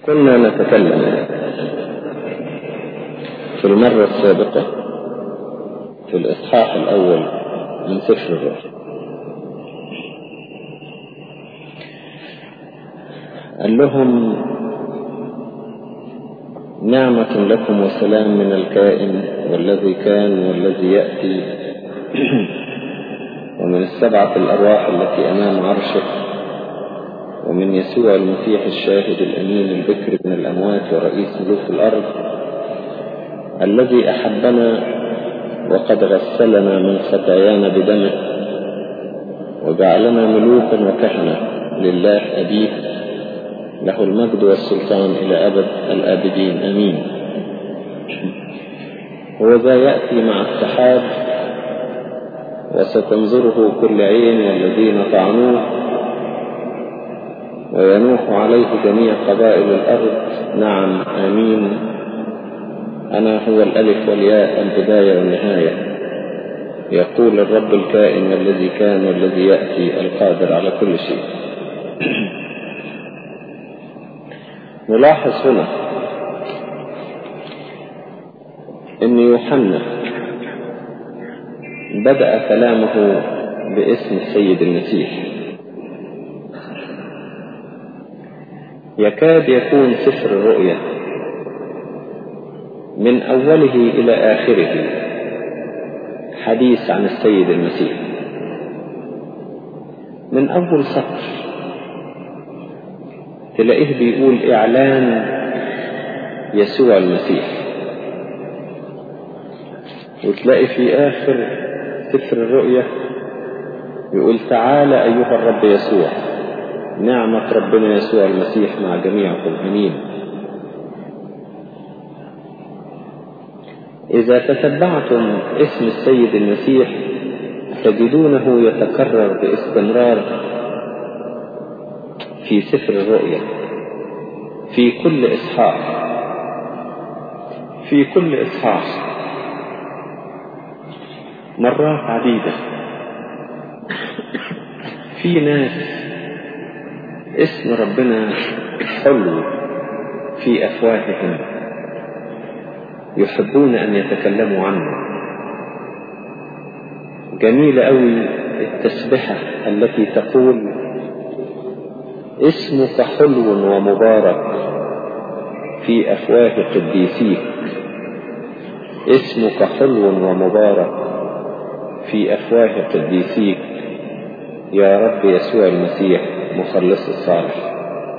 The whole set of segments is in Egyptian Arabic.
كنا نتكلم في المرة السابقة في الإصحاح الأول من سفر الرؤيا قال لهم نعمة لكم وسلام من الكائن والذي كان والذي يأتي ومن السبعة الأرواح التي أمام عرشه ومن يسوع المسيح الشاهد الأمين البكر من الأموات ورئيس ملوك الأرض الذي أحبنا وقد غسلنا من خطايانا بدمه وجعلنا ملوكا وكهنة لله أبيه له المجد والسلطان إلى أبد الآبدين أمين وذا يأتي مع السحاب وستنظره كل عين والذين طعنوه وينوح عليه جميع قبائل الأرض نعم آمين أنا هو الألف والياء البداية والنهاية يقول الرب الكائن الذي كان والذي يأتي القادر على كل شيء نلاحظ هنا ان يوحنا بدأ كلامه باسم السيد المسيح يكاد يكون سفر الرؤيا من أوله إلى آخره حديث عن السيد المسيح من أول سطر تلاقيه بيقول إعلان يسوع المسيح وتلاقي في آخر سفر الرؤيا يقول تعالى أيها الرب يسوع نعمة ربنا يسوع المسيح مع جميعكم أمين إذا تتبعتم اسم السيد المسيح تجدونه يتكرر باستمرار في سفر الرؤيا في كل إصحاح في كل إصحاح مرات عديدة في ناس اسم ربنا حلو في أفواههم يحبون أن يتكلموا عنه جميلة أوي التسبحة التي تقول اسمك حلو ومبارك في أفواه قديسيك اسمك حلو ومبارك في أفواه قديسيك يا رب يسوع المسيح مخلص الصالح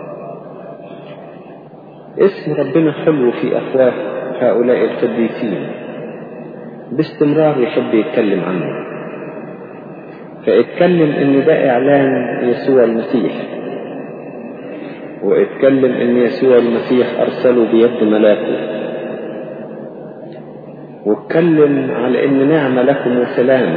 اسم ربنا حلو في أفواه هؤلاء القديسين باستمرار يحب يتكلم عنه فاتكلم ان ده اعلان يسوع المسيح واتكلم ان يسوع المسيح ارسله بيد ملاكه واتكلم على ان نعمة لكم وسلام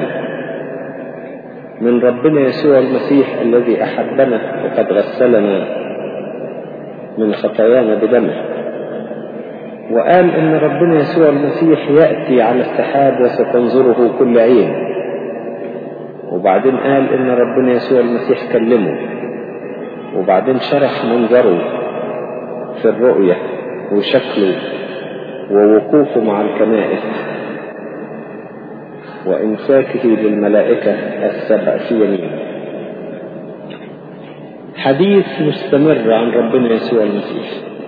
من ربنا يسوع المسيح الذي احبنا وقد غسلنا من خطايانا بدمه وقال ان ربنا يسوع المسيح يأتي على السحاب وستنظره كل عين وبعدين قال ان ربنا يسوع المسيح كلمه وبعدين شرح منظره في الرؤية وشكله ووقوفه مع الكنائس وإمساكه للملائكة السبع في يمينه حديث مستمر عن ربنا يسوع المسيح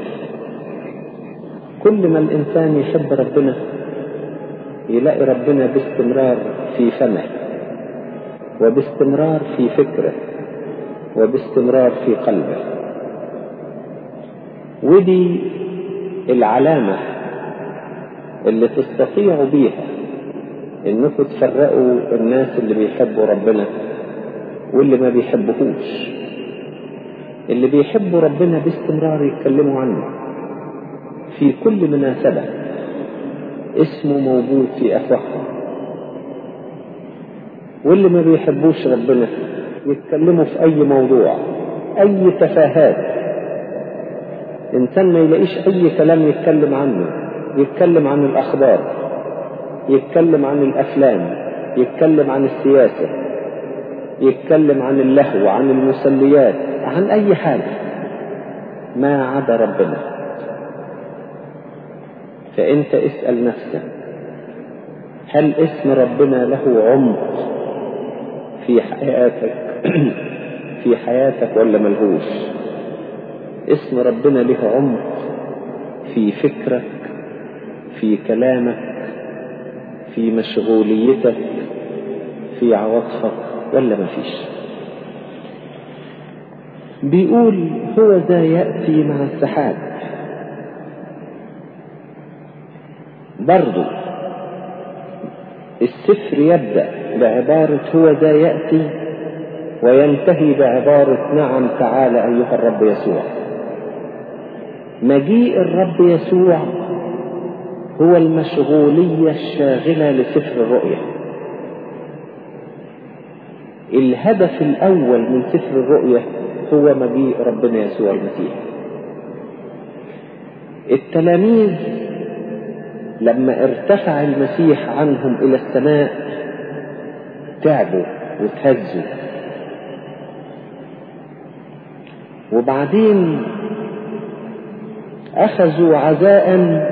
كل ما الإنسان يحب ربنا يلاقي ربنا باستمرار في فمه وباستمرار في فكره وباستمرار في قلبه ودي العلامة اللي تستطيعوا بيها انكم تفرقوا الناس اللي بيحبوا ربنا واللي ما بيحبوهوش اللي بيحبوا ربنا باستمرار يتكلموا عنه في كل مناسبة اسمه موجود في أفواههم واللي ما بيحبوش ربنا يتكلموا في أي موضوع أي تفاهات إنسان ما يلاقيش أي كلام يتكلم عنه يتكلم عن الأخبار يتكلم عن الأفلام يتكلم عن السياسة يتكلم عن اللهو عن المسليات عن أي حاجة ما عدا ربنا فأنت اسأل نفسك هل اسم ربنا له عمق في حياتك في حياتك ولا ملهوش اسم ربنا له عمق في فكرك في كلامك في مشغوليتك في عواطفك ولا مفيش بيقول هو ذا يأتي مع السحاب برضو السفر يبدأ بعبارة هو ذا يأتي وينتهي بعبارة نعم تعالى أيها الرب يسوع مجيء الرب يسوع هو المشغولية الشاغلة لسفر الرؤيا الهدف الأول من سفر الرؤيا هو مجيء ربنا يسوع المسيح التلاميذ لما ارتفع المسيح عنهم إلى السماء تعبوا وتهزوا وبعدين أخذوا عزاء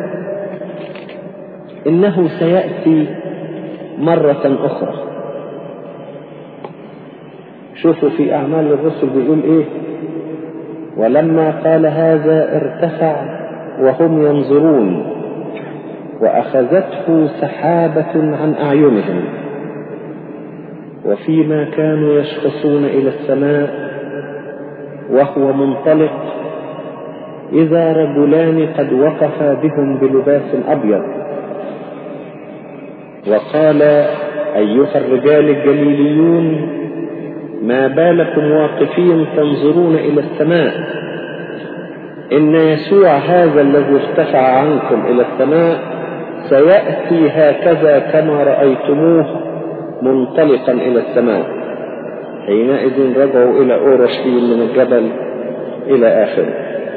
إنه سيأتي مرة أخرى شوفوا في أعمال الرسل بيقول إيه ولما قال هذا ارتفع وهم ينظرون وأخذته سحابة عن أعينهم وفيما كانوا يشخصون إلى السماء وهو منطلق إذا رجلان قد وقفا بهم بلباس أبيض وقال أيها الرجال الجليليون ما بالكم واقفين تنظرون إلى السماء إن يسوع هذا الذي ارتفع عنكم إلى السماء سيأتي هكذا كما رأيتموه منطلقا إلى السماء حينئذ رجعوا إلى أورشليم من الجبل إلى آخره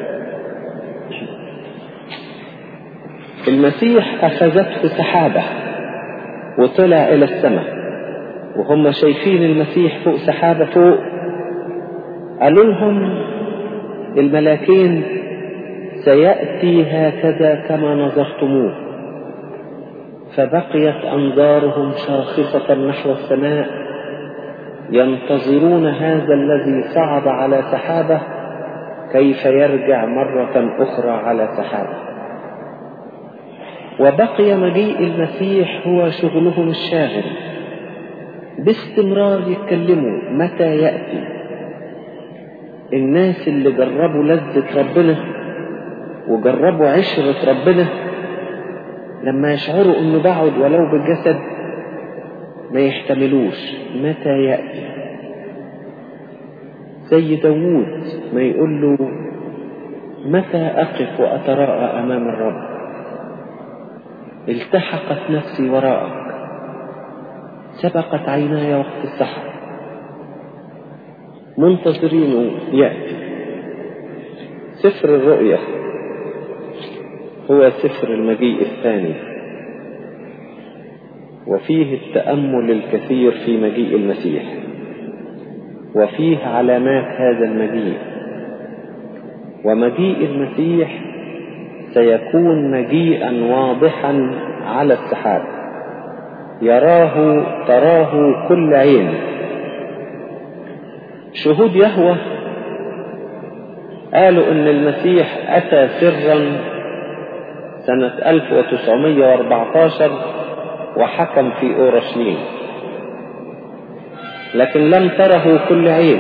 المسيح أخذته سحابة وطلع إلى السماء وهم شايفين المسيح فوق سحابة فوق قالوا لهم الملاكين سيأتي هكذا كما نظرتموه فبقيت أنظارهم شاخصة نحو السماء ينتظرون هذا الذي صعد على سحابة كيف يرجع مرة أخرى على سحابة وبقي مجيء المسيح هو شغلهم الشاغل باستمرار يتكلموا متى يأتي الناس اللي جربوا لذة ربنا وجربوا عشرة ربنا لما يشعروا انه بعد ولو بالجسد ما يحتملوش متى يأتي زي داوود ما يقول له متى أقف وأتراءى أمام الرب التحقت نفسي وراءك سبقت عيناي وقت السحر منتظرين يأتي سفر الرؤيا هو سفر المجيء الثاني وفيه التأمل الكثير في مجيء المسيح وفيه علامات هذا المجيء ومجيء المسيح سيكون مجيئا واضحا على السحاب يراه تراه كل عين شهود يهوى قالوا ان المسيح اتى سرا سنة 1914 وحكم في اورشليم لكن لم تره كل عين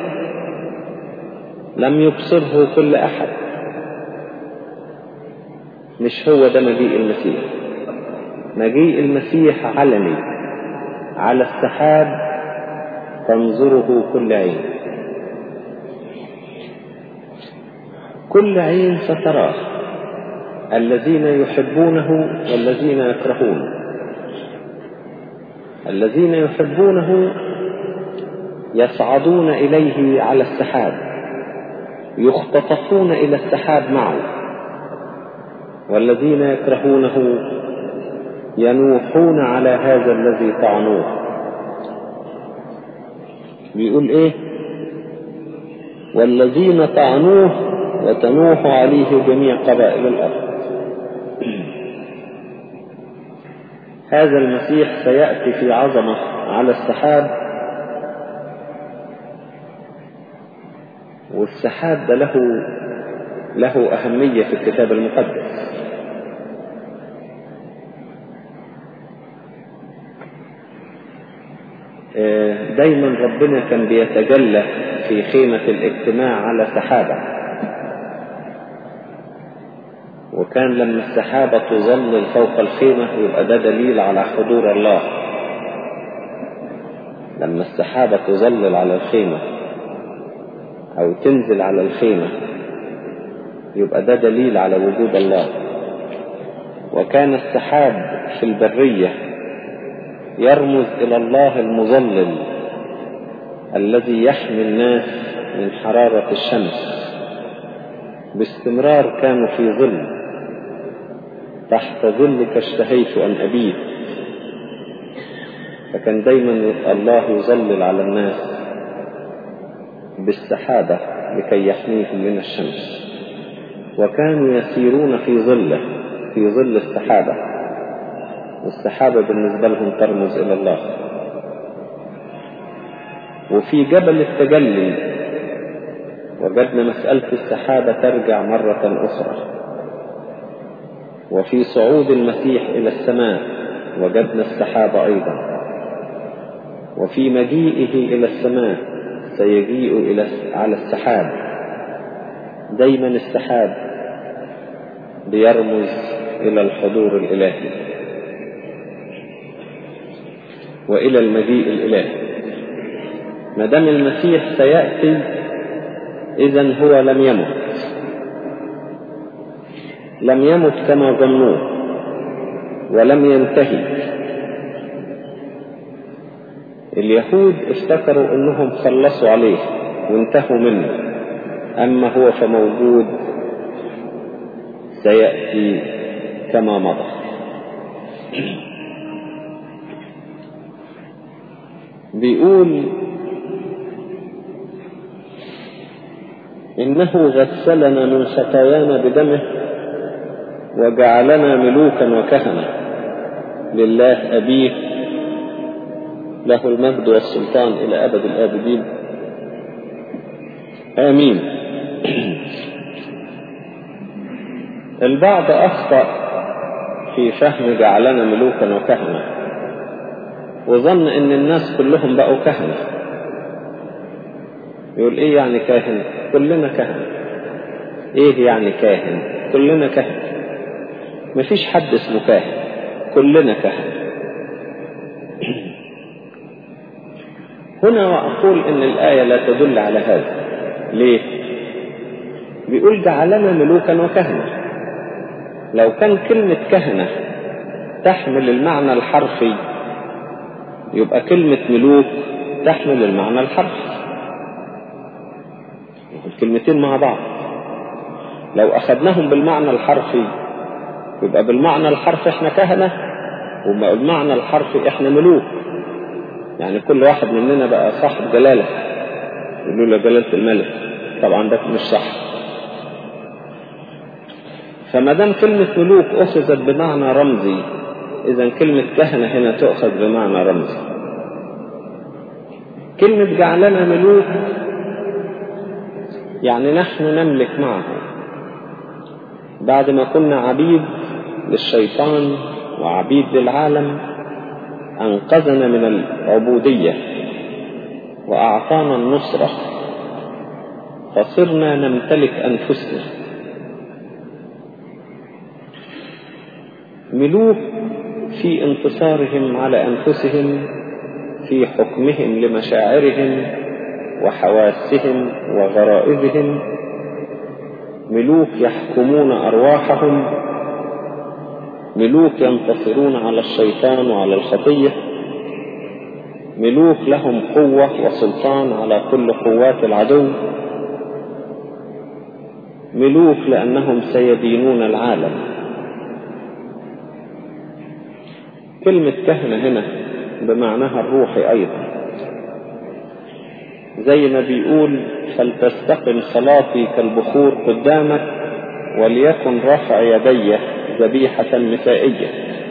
لم يبصره كل احد مش هو ده مجيء المسيح مجيء المسيح علني على السحاب تنظره كل عين كل عين ستراه الذين يحبونه والذين يكرهونه الذين يحبونه يصعدون إليه على السحاب يختطفون إلى السحاب معه والذين يكرهونه ينوحون على هذا الذي طعنوه بيقول ايه والذين طعنوه وتنوح عليه جميع قبائل الأرض هذا المسيح سيأتي في عظمة على السحاب والسحاب ده له له أهمية في الكتاب المقدس دايما ربنا كان بيتجلى في خيمة الاجتماع على سحابة وكان لما السحابة تظلل فوق الخيمة يبقى ده دليل على حضور الله لما السحابة تظلل على الخيمة أو تنزل على الخيمة يبقى ده دليل على وجود الله وكان السحاب في البرية يرمز إلى الله المظلل الذي يحمي الناس من حرارة الشمس باستمرار كانوا في ظل تحت ظلك اشتهيت أن أبيت فكان دايما الله يظلل على الناس بالسحابة لكي يحميهم من الشمس وكانوا يسيرون في ظله في ظل السحابة والسحابة بالنسبة لهم ترمز إلى الله وفي جبل التجلي وجدنا مسألة السحابة ترجع مرة أخرى وفي صعود المسيح إلى السماء وجدنا السحابة أيضا وفي مجيئه إلى السماء سيجيء إلى على السحاب دايما السحاب بيرمز إلى الحضور الإلهي وإلى المجيء الإلهي ما دام المسيح سيأتي إذا هو لم يمت لم يمت كما ظنوه ولم ينتهي اليهود افتكروا انهم خلصوا عليه وانتهوا منه اما هو فموجود سيأتي كما مضى بيقول إنه غسلنا من خطايانا بدمه وجعلنا ملوكا وكهنة لله أبيه له المجد والسلطان إلى أبد الآبدين آمين البعض أخطأ في فهم جعلنا ملوكا وكهنة وظن ان الناس كلهم بقوا كهنة يقول ايه يعني كاهن كلنا كهنة ايه يعني كاهن كلنا كهنة مفيش حد اسمه كاهن كلنا كهنة هنا وأقول إن الآية لا تدل على هذا ليه؟ بيقول جعلنا ملوكا وكهنة لو كان كلمة كهنة تحمل المعنى الحرفي يبقى كلمة ملوك تحمل المعنى الحرفي الكلمتين مع بعض لو أخذناهم بالمعنى الحرفي يبقى بالمعنى الحرفي احنا كهنة وبالمعنى الحرفي احنا ملوك يعني كل واحد مننا بقى صاحب جلالة يقولوا له جلالة الملك طبعا ده مش صح فما دام كلمة ملوك أخذت بمعنى رمزي إذا كلمة كهنة هنا تؤخذ بمعنى رمزي كلمة جعلنا ملوك يعني نحن نملك معه بعد ما كنا عبيد للشيطان وعبيد للعالم أنقذنا من العبودية وأعطانا النصرة فصرنا نمتلك أنفسنا ملوك في انتصارهم على أنفسهم في حكمهم لمشاعرهم وحواسهم وغرائزهم ملوك يحكمون أرواحهم ملوك ينتصرون على الشيطان وعلى الخطية ملوك لهم قوة وسلطان على كل قوات العدو ملوك لأنهم سيدينون العالم كلمة كهنة هنا بمعناها الروحي أيضا زي ما بيقول فلتستقم صلاتي كالبخور قدامك وليكن رفع يدي ذبيحة مسائية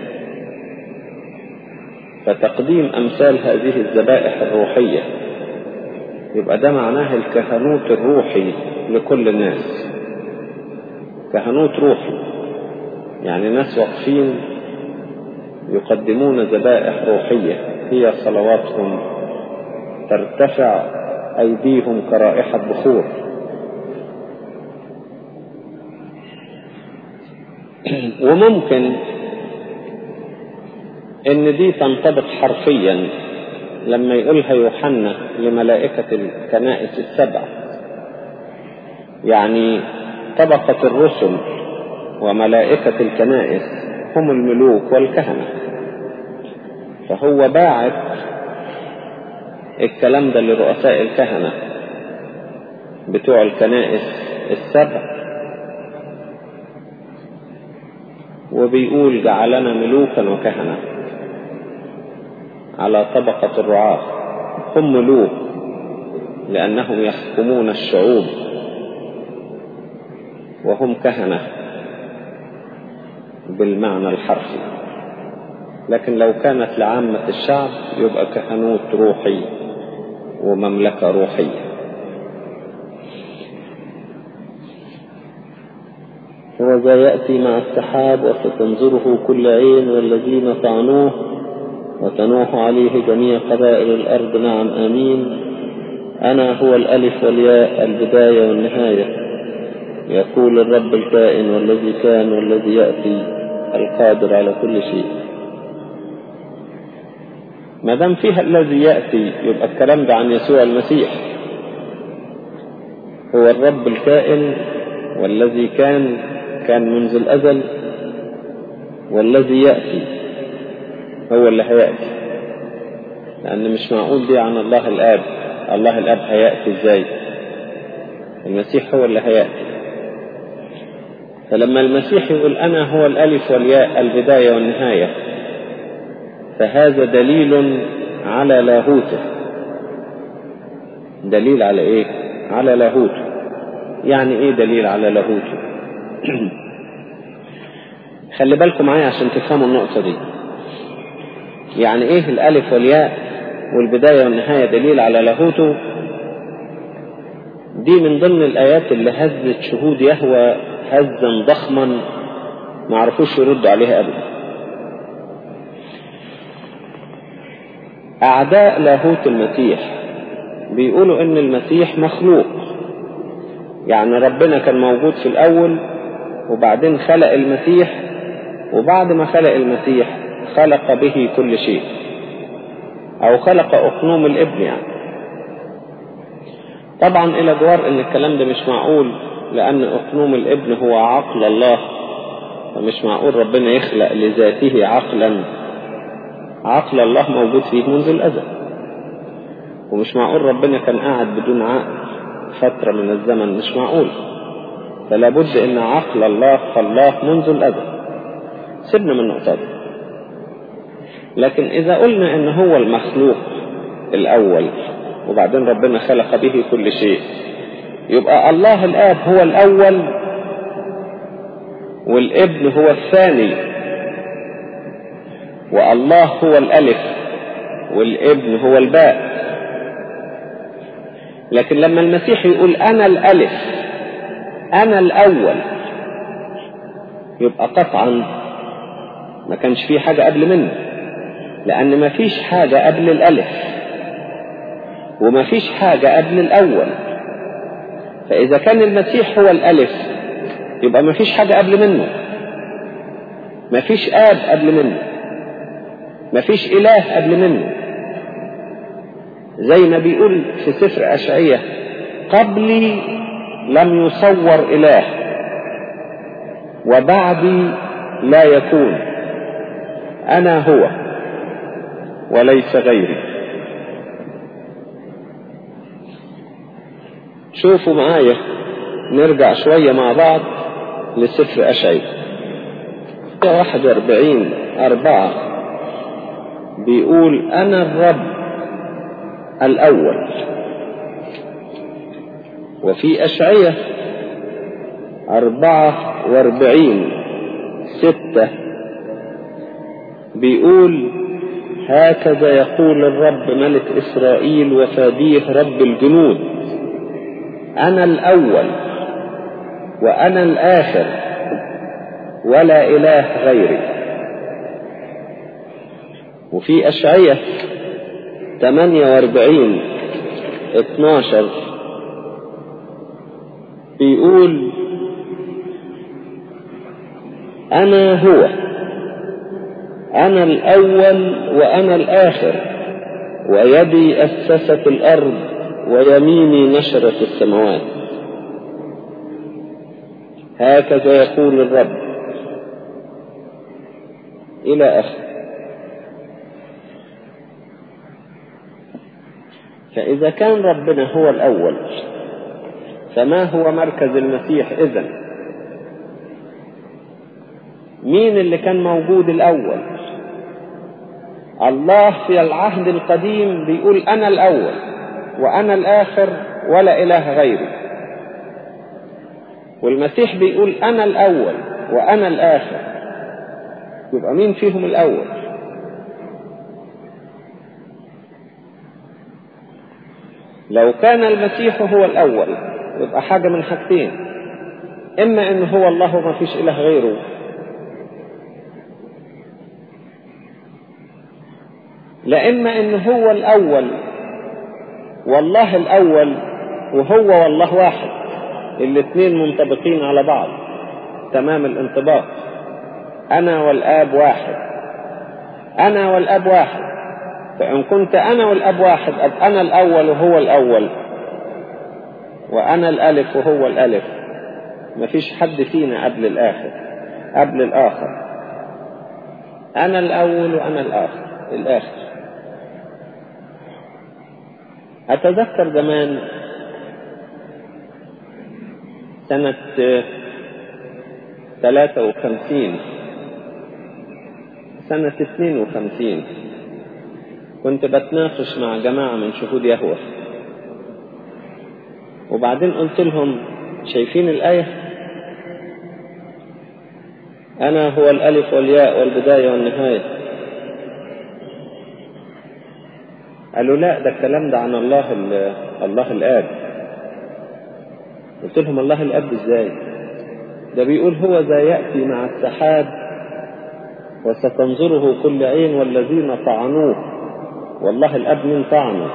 فتقديم أمثال هذه الذبائح الروحية يبقى ده معناه الكهنوت الروحي لكل الناس كهنوت روحي يعني ناس واقفين يقدمون ذبائح روحية هي صلواتهم ترتفع أيديهم كرائحة بخور وممكن ان دي تنطبق حرفيا لما يقولها يوحنا لملائكة الكنائس السبع يعني طبقة الرسل وملائكة الكنائس هم الملوك والكهنة فهو باعت الكلام ده لرؤساء الكهنة بتوع الكنائس السبع وبيقول جعلنا ملوكا وكهنة على طبقة الرعاة هم ملوك لأنهم يحكمون الشعوب وهم كهنة بالمعنى الحرفي لكن لو كانت لعامة الشعب يبقى كهنوت روحي ومملكة روحية وذا يأتي مع السحاب وستنظره كل عين والذين طعنوه وتنوح عليه جميع قبائل الأرض نعم آمين أنا هو الألف والياء البداية والنهاية يقول الرب الكائن والذي كان والذي يأتي القادر على كل شيء ما دام فيها الذي يأتي يبقى الكلام ده عن يسوع المسيح هو الرب الكائن والذي كان كان منذ الأزل والذي يأتي هو اللي هيأتي لأن مش معقول دي عن الله الآب الله الآب هيأتي إزاي المسيح هو اللي هيأتي فلما المسيح يقول أنا هو الألف والياء البداية والنهاية فهذا دليل على لاهوته دليل على ايه على لاهوته يعني ايه دليل على لاهوته خلي بالكم معايا عشان تفهموا النقطة دي يعني ايه الالف والياء والبداية والنهاية دليل على لاهوته دي من ضمن الايات اللي هزت شهود يهوى هزا ضخما ما عرفوش يردوا عليها ابدا أعداء لاهوت المسيح بيقولوا إن المسيح مخلوق يعني ربنا كان موجود في الأول وبعدين خلق المسيح وبعد ما خلق المسيح خلق به كل شيء أو خلق أقنوم الابن يعني طبعا إلى جوار إن الكلام ده مش معقول لأن أقنوم الابن هو عقل الله فمش معقول ربنا يخلق لذاته عقلا عقل الله موجود فيه منذ الأزل ومش معقول ربنا كان قاعد بدون عقل فترة من الزمن مش معقول فلا بد ان عقل الله فالله منذ الأزل سيبنا من النقطة دي لكن إذا قلنا ان هو المخلوق الأول وبعدين ربنا خلق به كل شيء يبقى الله الآب هو الأول والابن هو الثاني والله هو الألف والابن هو الباء لكن لما المسيح يقول أنا الألف أنا الأول يبقى قطعا ما كانش فيه حاجة قبل منه لأن ما فيش حاجة قبل الألف وما فيش حاجة قبل الأول فإذا كان المسيح هو الألف يبقى ما فيش حاجة قبل منه ما فيش آب قبل منه ما فيش إله قبل منه زي ما بيقول في سفر أشعية قبلي لم يصور إله وبعدي لا يكون أنا هو وليس غيري شوفوا معايا نرجع شوية مع بعض لسفر أشعية 41 أربعة بيقول أنا الرب الأول وفي أشعية أربعة واربعين ستة بيقول هكذا يقول الرب ملك إسرائيل وفاديه رب الجنود أنا الأول وأنا الآخر ولا إله غيري وفي أشعية 48 12 بيقول أنا هو أنا الأول وأنا الآخر ويدي أسست الأرض ويميني نشرت السماوات هكذا يقول الرب إلى آخر فإذا كان ربنا هو الأول فما هو مركز المسيح إذن مين اللي كان موجود الأول الله في العهد القديم بيقول أنا الأول وأنا الآخر ولا إله غيري والمسيح بيقول أنا الأول وأنا الآخر يبقى مين فيهم الأول لو كان المسيح هو الأول يبقى حاجة من حاجتين إما إن هو الله وما فيش إله غيره لا إما إن هو الأول والله الأول وهو والله واحد الاثنين منطبقين على بعض تمام الانطباق أنا والآب واحد أنا والآب واحد فإن كنت أنا والأب واحد أب أنا الأول وهو الأول وأنا الألف وهو الألف مفيش حد فينا قبل الآخر قبل الآخر أنا الأول وأنا الآخر الآخر أتذكر زمان سنة ثلاثة وخمسين سنة اثنين وخمسين كنت بتناقش مع جماعة من شهود يهوه وبعدين قلت لهم شايفين الآية أنا هو الألف والياء والبداية والنهاية قالوا لا ده الكلام ده عن الله الله الآب قلت لهم الله الأب ازاي ده بيقول هو ذا يأتي مع السحاب وستنظره كل عين والذين طعنوه والله الأب من طعنه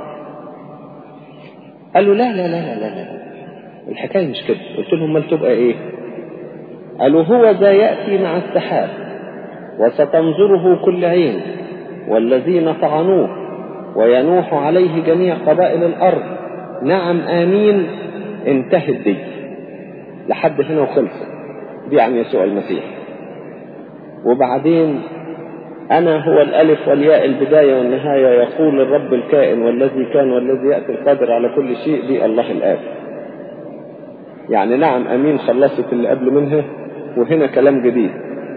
قالوا لا لا لا لا لا, لا. الحكاية مش كده قلت لهم ما تبقى ايه قالوا هو ذا يأتي مع السحاب وستنظره كل عين والذين طعنوه وينوح عليه جميع قبائل الأرض نعم آمين انتهت دي لحد هنا وخلصت دي عن يسوع المسيح وبعدين أنا هو الألف والياء البداية والنهاية يقول الرب الكائن والذي كان والذي يأتي القادر على كل شيء دي الله الآب يعني نعم أمين خلصت اللي قبل منها وهنا كلام جديد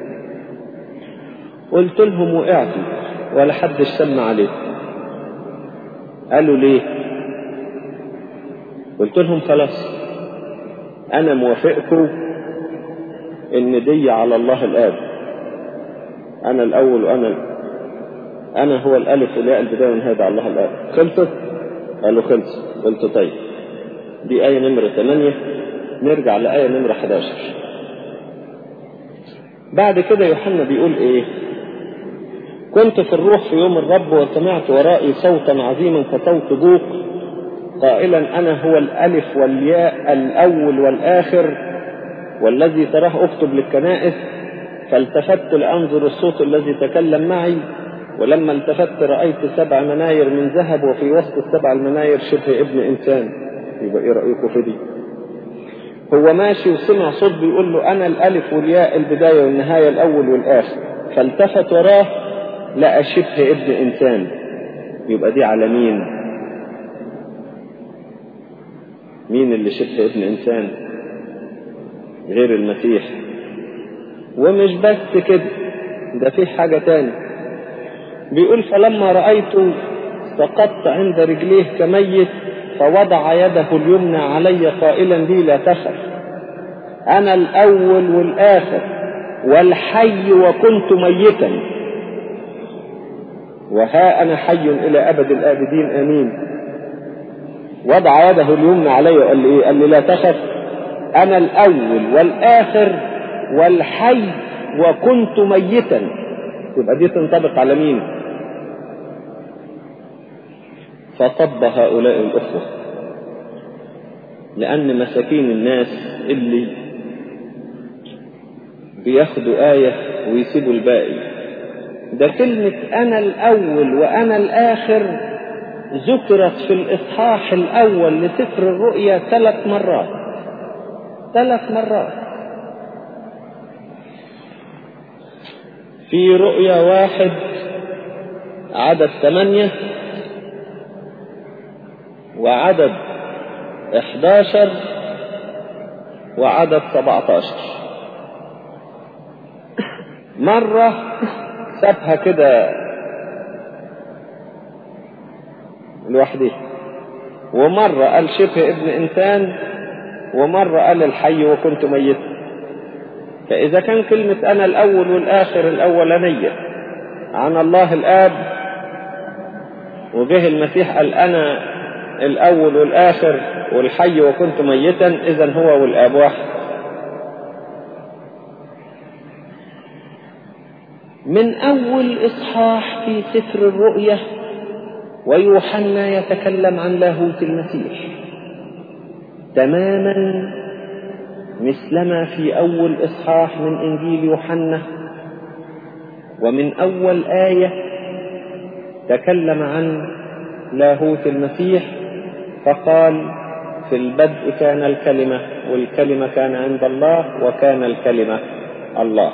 قلت لهم وقعتوا ولا حد سمع عليه قالوا ليه قلت لهم خلاص انا موافقكم ان دي على الله الاب انا الاول وانا انا هو الالف والياء البدايه والنهايه على الله الاب خلصت قالوا خلص قلت طيب دي آية نمرة 8 نرجع لآية نمرة 11 بعد كده يوحنا بيقول ايه كنت في الروح في يوم الرب وسمعت ورائي صوتا عظيما كصوت بوق قائلا أنا هو الألف والياء الأول والآخر والذي تراه أكتب للكنائس فالتفت لأنظر الصوت الذي تكلم معي ولما التفت رأيت سبع مناير من ذهب وفي وسط السبع المناير شبه ابن إنسان يبقى إيه رأيكم في دي هو ماشي وسمع صوت بيقول له أنا الألف والياء البداية والنهاية الأول والآخر فالتفت وراه لقى شبه ابن إنسان يبقى دي على مين مين اللي شبه ابن إنسان غير المسيح ومش بس كده ده في حاجة تاني بيقول فلما رأيته سقطت عند رجليه كميت فوضع يده اليمنى علي قائلا لي لا تخف أنا الأول والآخر والحي وكنت ميتا وها أنا حي إلى أبد الآبدين آمين وضع يده اليمنى علي وقال لي إيه؟ قال لي لا تخف أنا الأول والآخر والحي وكنت ميتا يبقى دي تنطبق على مين فطب هؤلاء الأخوة لأن مساكين الناس اللي بياخدوا آية ويسيبوا الباقي ده كلمة أنا الأول وأنا الآخر ذكرت في الإصحاح الأول لسفر الرؤيا ثلاث مرات ثلاث مرات في رؤيا واحد عدد ثمانية وعدد احداشر وعدد سبعتاشر مرة سابها كده لوحدها ومرة قال شبه ابن إنسان ومرة قال الحي وكنت ميتا فإذا كان كلمة أنا الأول والآخر الأولانية عن الله الآب وجه المسيح قال أنا الأول والآخر والحي وكنت ميتا إذا هو والآب واحد من أول إصحاح في سفر الرؤية ويوحنا يتكلم عن لاهوت المسيح تماما مثلما في أول إصحاح من إنجيل يوحنا ومن أول آية تكلم عن لاهوت المسيح فقال في البدء كان الكلمة والكلمة كان عند الله وكان الكلمة الله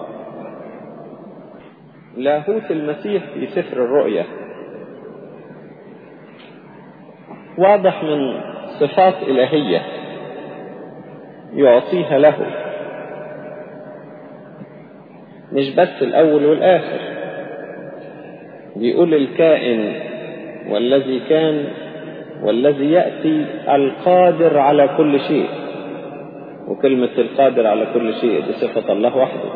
لاهوت المسيح في سفر الرؤيا واضح من صفات إلهية يعطيها له مش بس الأول والآخر بيقول الكائن والذي كان والذي يأتي القادر على كل شيء وكلمة القادر على كل شيء دي صفة الله وحده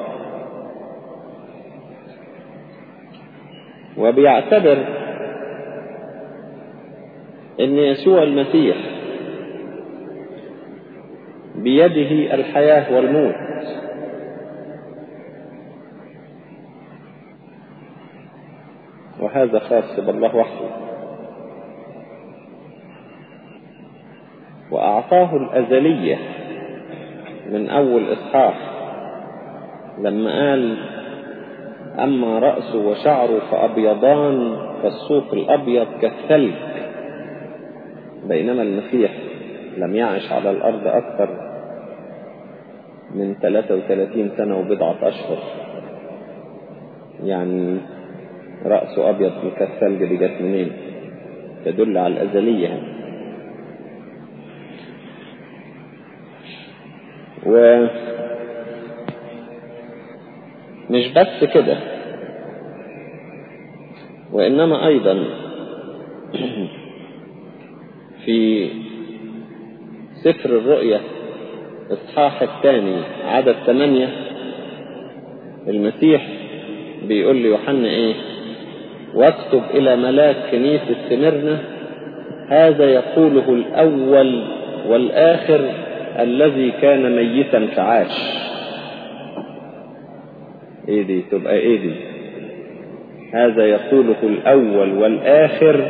وبيعتبر ان يسوع المسيح بيده الحياة والموت وهذا خاص بالله وحده وأعطاه الأزلية من أول إصحاح لما قال أما رأسه وشعره فأبيضان كالصوف الأبيض كالثلج بينما المسيح لم يعش على الأرض أكثر من 33 سنة وبضعة أشهر يعني رأسه أبيض كالثلج دي جت منين تدل على الأزلية و مش بس كده وإنما أيضا في سفر الرؤية إصحاح الثاني عدد ثمانية المسيح بيقول ليوحنا إيه واكتب إلى ملاك كنيسة سمرنا هذا يقوله الأول والآخر الذي كان ميتا فعاش ايه دي تبقى ايه دي هذا يقوله الاول والاخر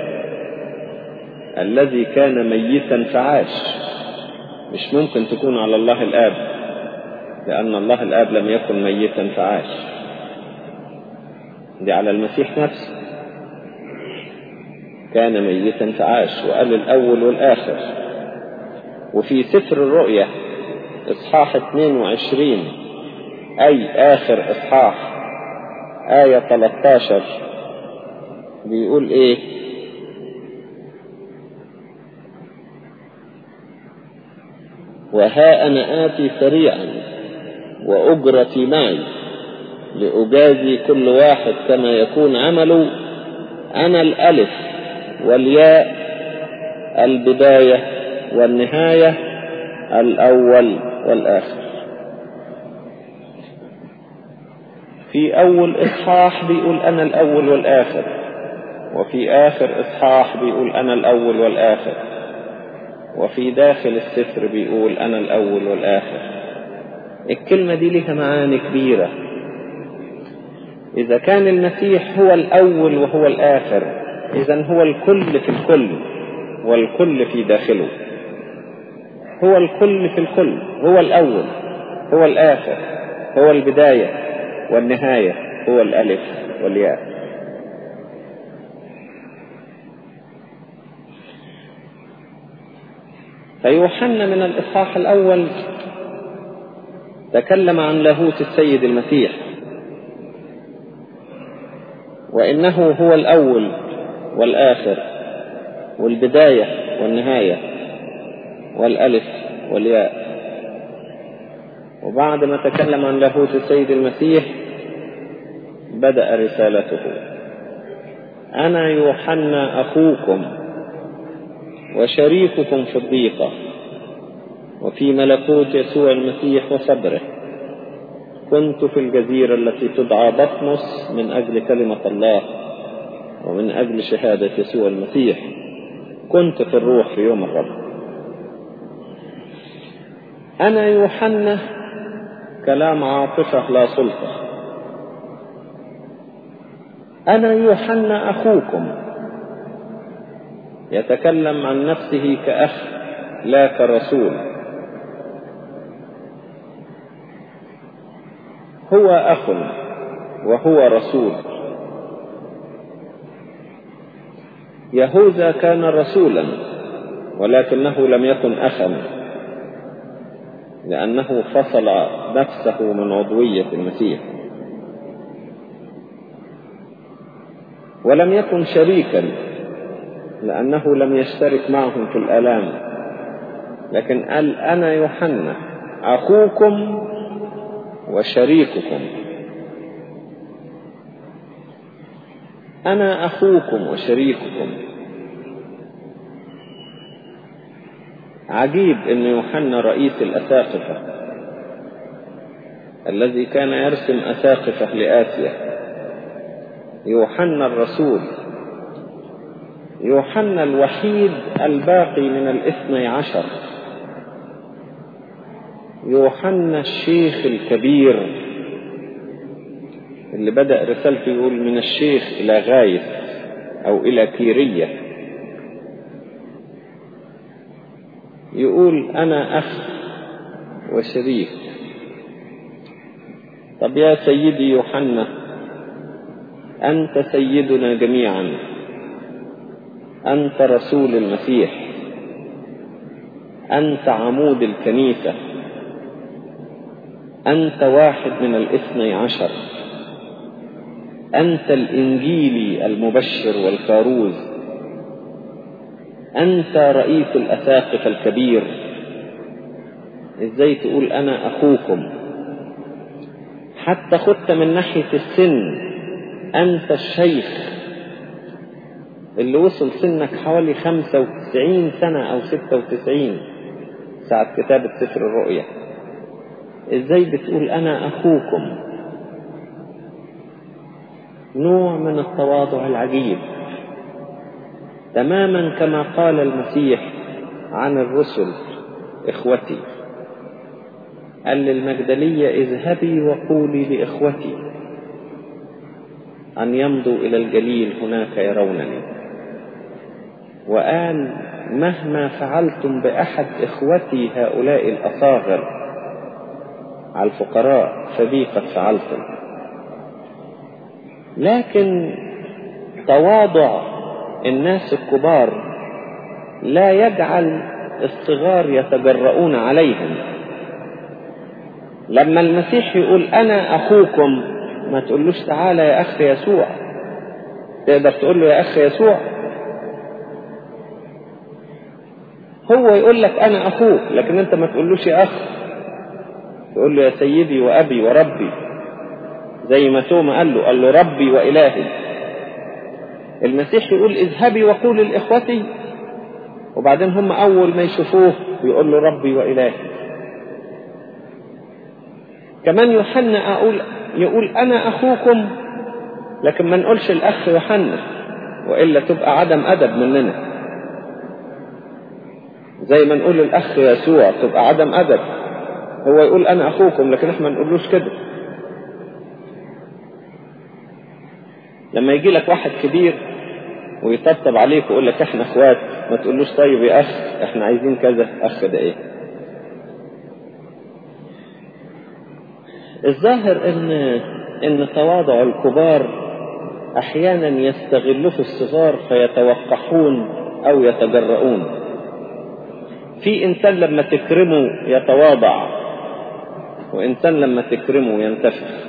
الذي كان ميتا فعاش مش ممكن تكون على الله الاب لان الله الاب لم يكن ميتا فعاش دي على المسيح نفسه كان ميتا فعاش وقال الاول والاخر وفي سفر الرؤيا اصحاح 22 أي آخر إصحاح آية 13 بيقول إيه وها أنا آتي سريعا وأجرتي معي لأجازي كل واحد كما يكون عمله أنا الألف والياء البداية والنهاية الأول والآخر في أول إصحاح بيقول أنا الأول والآخر وفي آخر إصحاح بيقول أنا الأول والآخر وفي داخل السفر بيقول أنا الأول والآخر الكلمة دي لها معاني كبيرة إذا كان المسيح هو الأول وهو الآخر إذا هو الكل في الكل والكل في داخله هو الكل في الكل هو الأول هو الآخر هو البداية والنهاية هو الألف والياء فيوحنا من الإصحاح الأول تكلم عن لاهوت السيد المسيح وإنه هو الأول والآخر والبداية والنهاية والألف والياء وبعد ما تكلم عن لاهوت السيد المسيح بدأ رسالته أنا يوحنا أخوكم وشريككم في الضيقة وفي ملكوت يسوع المسيح وصبره كنت في الجزيرة التي تدعى بطمس من أجل كلمة الله ومن أجل شهادة يسوع المسيح كنت في الروح في يوم الرب أنا يوحنا كلام عاطفة لا سلطة أنا يوحنا أخوكم يتكلم عن نفسه كأخ لا كرسول هو أخ وهو رسول يهوذا كان رسولا ولكنه لم يكن أخا لأنه فصل نفسه من عضوية المسيح ولم يكن شريكا لأنه لم يشترك معهم في الآلام لكن قال أنا يوحنا أخوكم وشريككم أنا أخوكم وشريككم عجيب أن يوحنا رئيس الأساقفة الذي كان يرسم أساقفة لآسيا يوحنا الرسول يوحنا الوحيد الباقي من الاثني عشر يوحنا الشيخ الكبير اللي بدأ رسالته يقول من الشيخ إلى غاية أو إلى كيرية يقول أنا أخ وشريك طب يا سيدي يوحنا أنت سيدنا جميعا أنت رسول المسيح أنت عمود الكنيسة أنت واحد من الاثني عشر أنت الإنجيلي المبشر والكاروز أنت رئيس الأساقفة الكبير إزاي تقول أنا أخوكم حتى خدت من ناحية السن أنت الشيخ اللي وصل سنك حوالي خمسة وتسعين سنة أو ستة وتسعين ساعة كتابة سفر الرؤيا إزاي بتقول أنا أخوكم نوع من التواضع العجيب تماما كما قال المسيح عن الرسل إخوتي قال للمجدلية اذهبي وقولي لإخوتي أن يمضوا إلى الجليل هناك يرونني وقال مهما فعلتم بأحد إخوتي هؤلاء الأصاغر على الفقراء فبي قد فعلتم لكن تواضع الناس الكبار لا يجعل الصغار يتجرؤون عليهم لما المسيح يقول أنا أخوكم ما تقولوش تعالى يا أخ يسوع تقدر تقول له يا أخ يسوع هو يقول لك أنا أخوك لكن أنت ما تقولوش يا أخ تقول له يا سيدي وأبي وربي زي ما توما قال له قال له ربي وإلهي المسيح يقول اذهبي وقولي لإخوتي وبعدين هم أول ما يشوفوه يقول له ربي وإلهي كمان يوحنا أقول يقول أنا أخوكم لكن ما نقولش الأخ يوحنا وإلا تبقى عدم أدب مننا زي ما نقول الأخ يسوع تبقى عدم أدب هو يقول أنا أخوكم لكن إحنا ما نقولوش كده لما يجي لك واحد كبير ويطبطب عليك ويقول لك احنا اخوات ما تقولوش طيب يا اخ احنا عايزين كذا اخ ده ايه الظاهر ان ان تواضع الكبار احيانا يستغلوه الصغار فيتوقحون او يتجرؤون في انسان لما تكرمه يتواضع وانسان لما تكرمه ينتفخ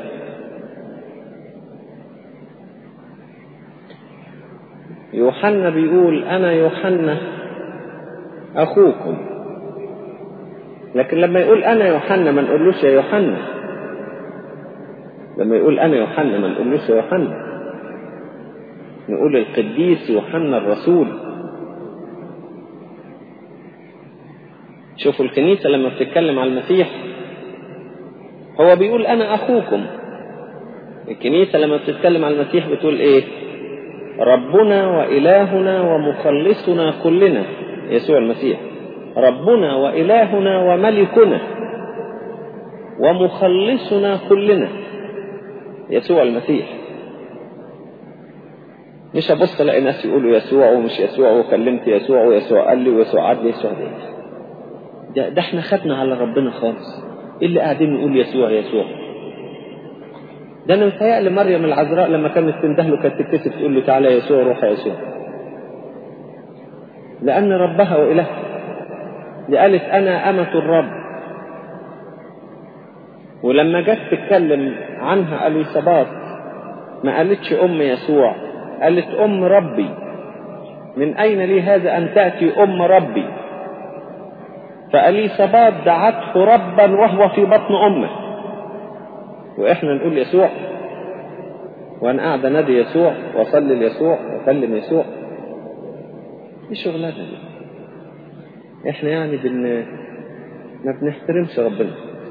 يوحنا بيقول انا يوحنا اخوكم لكن لما يقول انا يوحنا ما نقولوش يا يوحنا لما يقول انا يوحنا ما نقولوش يا يوحنا نقول القديس يوحنا الرسول شوفوا الكنيسة لما بتتكلم على المسيح هو بيقول أنا أخوكم الكنيسة لما بتتكلم على المسيح بتقول إيه ربنا وإلهنا ومخلصنا كلنا يسوع المسيح ربنا وإلهنا وملكنا ومخلصنا كلنا يسوع المسيح مش ابص الاقي ناس يقولوا يسوع ومش يسوع وكلمت يسوع ويسوع قال لي ويسوع قال لي يسوع ده ده, ده احنا خدنا على ربنا خالص ايه اللي قاعدين نقول يسوع يسوع ده انا متهيألي مريم العذراء لما كانت تندهله كانت تتكسف تقول له تعالى يسوع روح يا يسوع لأن ربها وإلهها دي قالت أنا أمة الرب ولما جت تتكلم عنها أليصابات ما قالتش أم يسوع قالت أم ربي من أين لي هذا أن تأتي أم ربي فأليصابات دعته ربا وهو في بطن أمه وإحنا نقول يسوع وأنا قاعد أنادي يسوع وأصلي ليسوع وأكلم يسوع إيه شغلانة دي إحنا يعني بن ما بنحترمش ربنا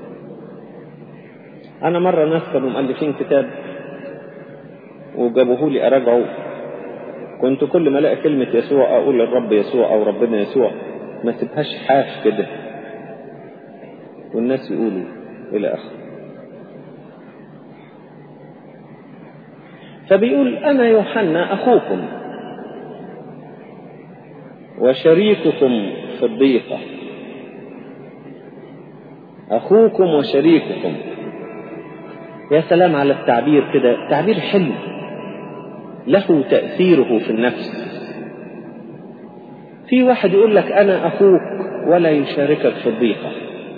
أنا مرة ناس كانوا مؤلفين كتاب وجابوه لي أراجعه كنت كل ما الاقي كلمة يسوع أقول الرب يسوع أو ربنا يسوع ما سيبهاش حاف كده والناس يقولوا إلى آخره فبيقول أنا يوحنا أخوكم وشريككم في الضيقة أخوكم وشريككم يا سلام على التعبير كده تعبير حلو له تأثيره في النفس في واحد يقول لك أنا أخوك ولا يشاركك في الضيقة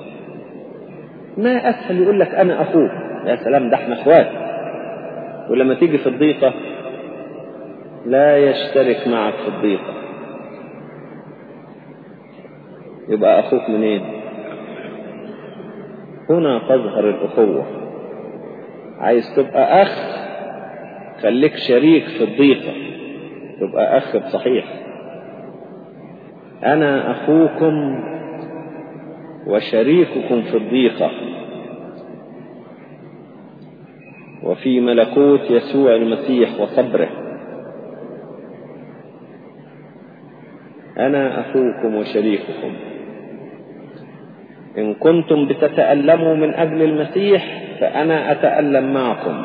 ما أسهل يقول لك أنا أخوك يا سلام ده احنا اخوات ولما تيجي في الضيقة لا يشترك معك في الضيقة يبقى أخوك منين هنا تظهر الأخوة عايز تبقى أخ خليك شريك في الضيقة تبقى أخ بصحيح أنا أخوكم وشريككم في الضيقة وفي ملكوت يسوع المسيح وصبره أنا أخوكم وشريككم إن كنتم بتتألموا من أجل المسيح فأنا أتألم معكم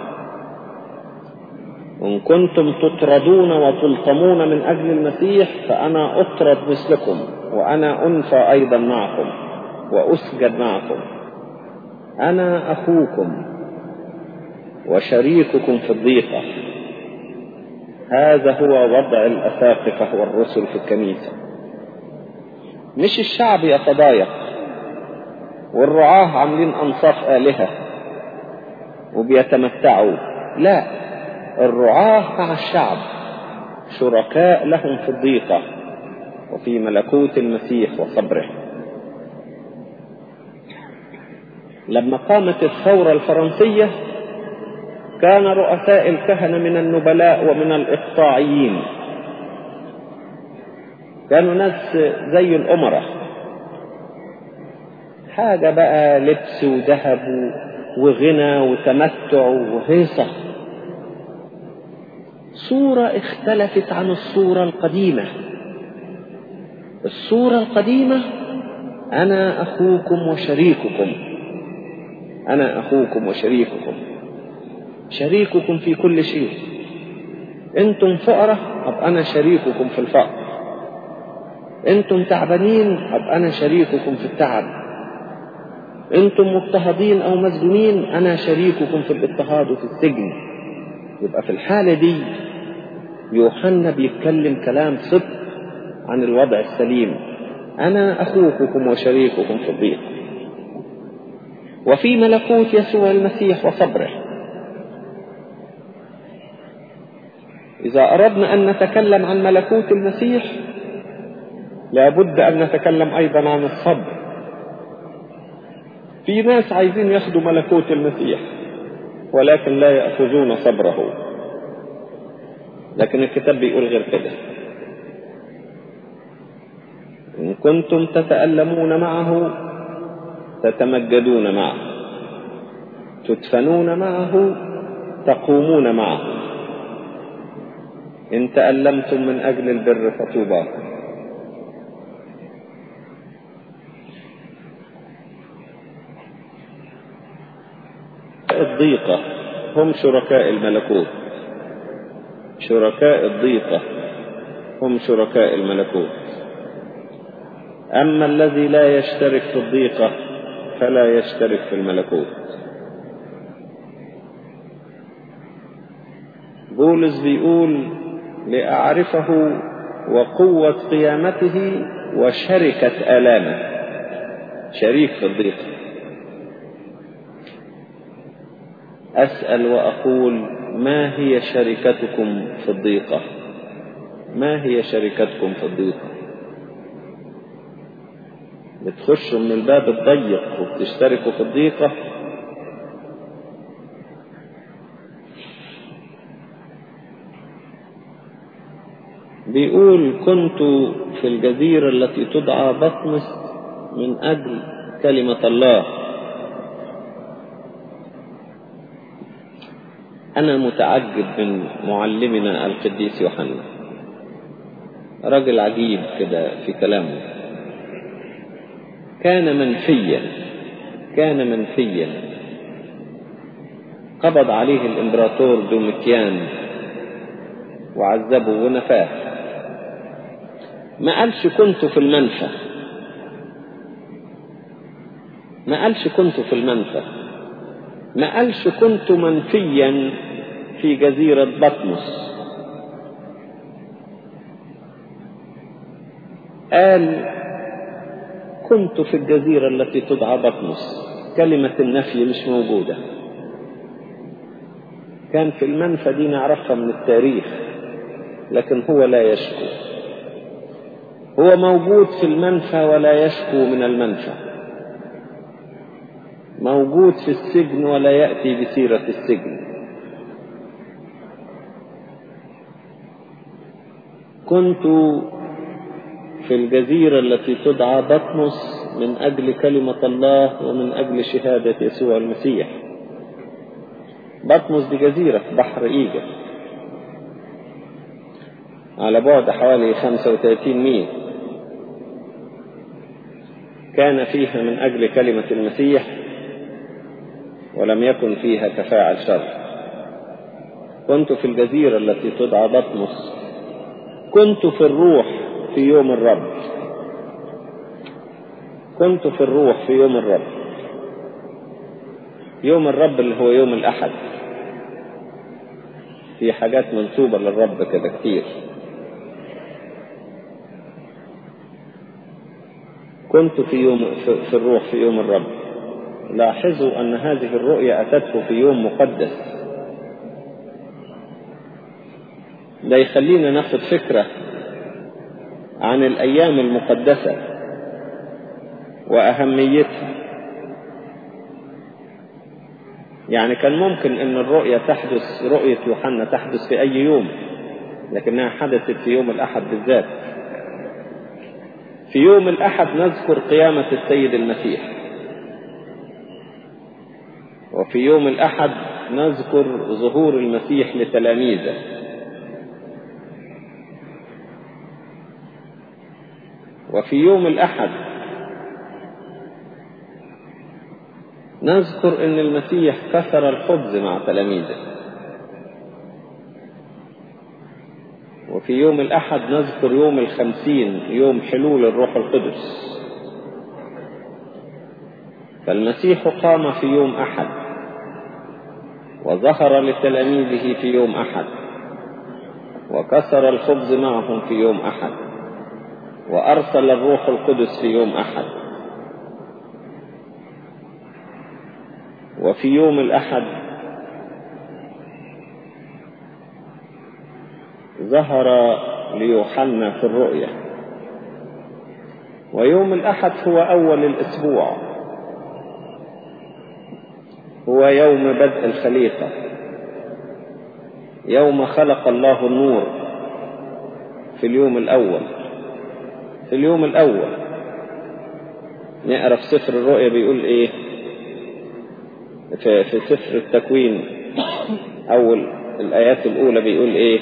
وإن كنتم تطردون وتلطمون من أجل المسيح فأنا أطرد مثلكم وأنا أنفى أيضا معكم وأسجد معكم أنا أخوكم وشريككم في الضيقة هذا هو وضع الأساقفة والرسل في الكنيسة مش الشعب يتضايق والرعاة عاملين أنصاف آلهة وبيتمتعوا لا الرعاة مع الشعب شركاء لهم في الضيقة وفي ملكوت المسيح وصبره لما قامت الثورة الفرنسية كان رؤساء الكهنة من النبلاء ومن الإقطاعيين كانوا ناس زي الأمراء حاجة بقى لبس وذهب وغنى وتمتع وهيصة صورة اختلفت عن الصورة القديمة الصورة القديمة أنا أخوكم وشريككم أنا أخوكم وشريككم شريككم في كل شيء أنتم فقراء أب أنا شريككم في الفقر أنتم تعبانين أب أنا شريككم في التعب أنتم مضطهدين أو مسجونين أنا شريككم في الاضطهاد وفي السجن يبقى في الحالة دي يوحنا بيتكلم كلام صدق عن الوضع السليم أنا أخوكم وشريككم في الضيق وفي ملكوت يسوع المسيح وصبره إذا أردنا أن نتكلم عن ملكوت المسيح لابد أن نتكلم أيضا عن الصبر في ناس عايزين ياخدوا ملكوت المسيح ولكن لا يأخذون صبره لكن الكتاب بيقول غير كده إن كنتم تتألمون معه تتمجدون معه تدفنون معه تقومون معه إن تألمتم من أجل البر فطوباكم الضيقة هم شركاء الملكوت شركاء الضيقة هم شركاء الملكوت أما الذي لا يشترك في الضيقة فلا يشترك في الملكوت بولس بيقول لأعرفه وقوة قيامته وشركة آلامه شريك في الضيقة أسأل وأقول ما هي شركتكم في الضيقة ما هي شركتكم في الضيقة بتخشوا من الباب الضيق وبتشتركوا في الضيقة بيقول كنت في الجزيرة التي تدعى بطمس من أجل كلمة الله أنا متعجب من معلمنا القديس يوحنا رجل عجيب كده في كلامه كان منفيا كان منفيا قبض عليه الإمبراطور دوميتيان وعذبه ونفاه ما قالش كنت في المنفى ما قالش كنت في المنفى ما قالش كنت منفيا في جزيرة بطمس قال كنت في الجزيرة التي تدعى بطمس كلمة النفي مش موجودة كان في المنفى دي نعرفها من التاريخ لكن هو لا يشكو هو موجود في المنفى ولا يشكو من المنفى موجود في السجن ولا يأتي بسيرة السجن كنت في الجزيرة التي تدعى بطمس من أجل كلمة الله ومن أجل شهادة يسوع المسيح بطمس دي جزيرة في بحر إيجا على بعد حوالي 35 ميل كان فيها من أجل كلمة المسيح ولم يكن فيها كفاعل شر كنت في الجزيرة التي تدعى بطمس كنت في الروح في يوم الرب كنت في الروح في يوم الرب يوم الرب اللي هو يوم الأحد في حاجات منسوبة للرب كده كتير كنت في يوم في الروح في يوم الرب لاحظوا أن هذه الرؤيا أتته في يوم مقدس ده يخلينا ناخد فكرة عن الأيام المقدسة وأهميتها يعني كان ممكن أن الرؤيا تحدث رؤية يوحنا تحدث في أي يوم لكنها حدثت في يوم الأحد بالذات في يوم الأحد نذكر قيامة السيد المسيح وفي يوم الأحد نذكر ظهور المسيح لتلاميذه وفي يوم الأحد نذكر أن المسيح كسر الخبز مع تلاميذه وفي يوم الأحد نذكر يوم الخمسين يوم حلول الروح القدس فالمسيح قام في يوم أحد وظهر لتلاميذه في يوم أحد وكسر الخبز معهم في يوم أحد وأرسل الروح القدس في يوم أحد وفي يوم الأحد ظهر ليوحنا في الرؤية ويوم الأحد هو أول الأسبوع هو يوم بدء الخليقة يوم خلق الله النور في اليوم الأول في اليوم الأول نقرأ في سفر الرؤيا بيقول إيه في, في سفر التكوين أول الآيات الأولى بيقول إيه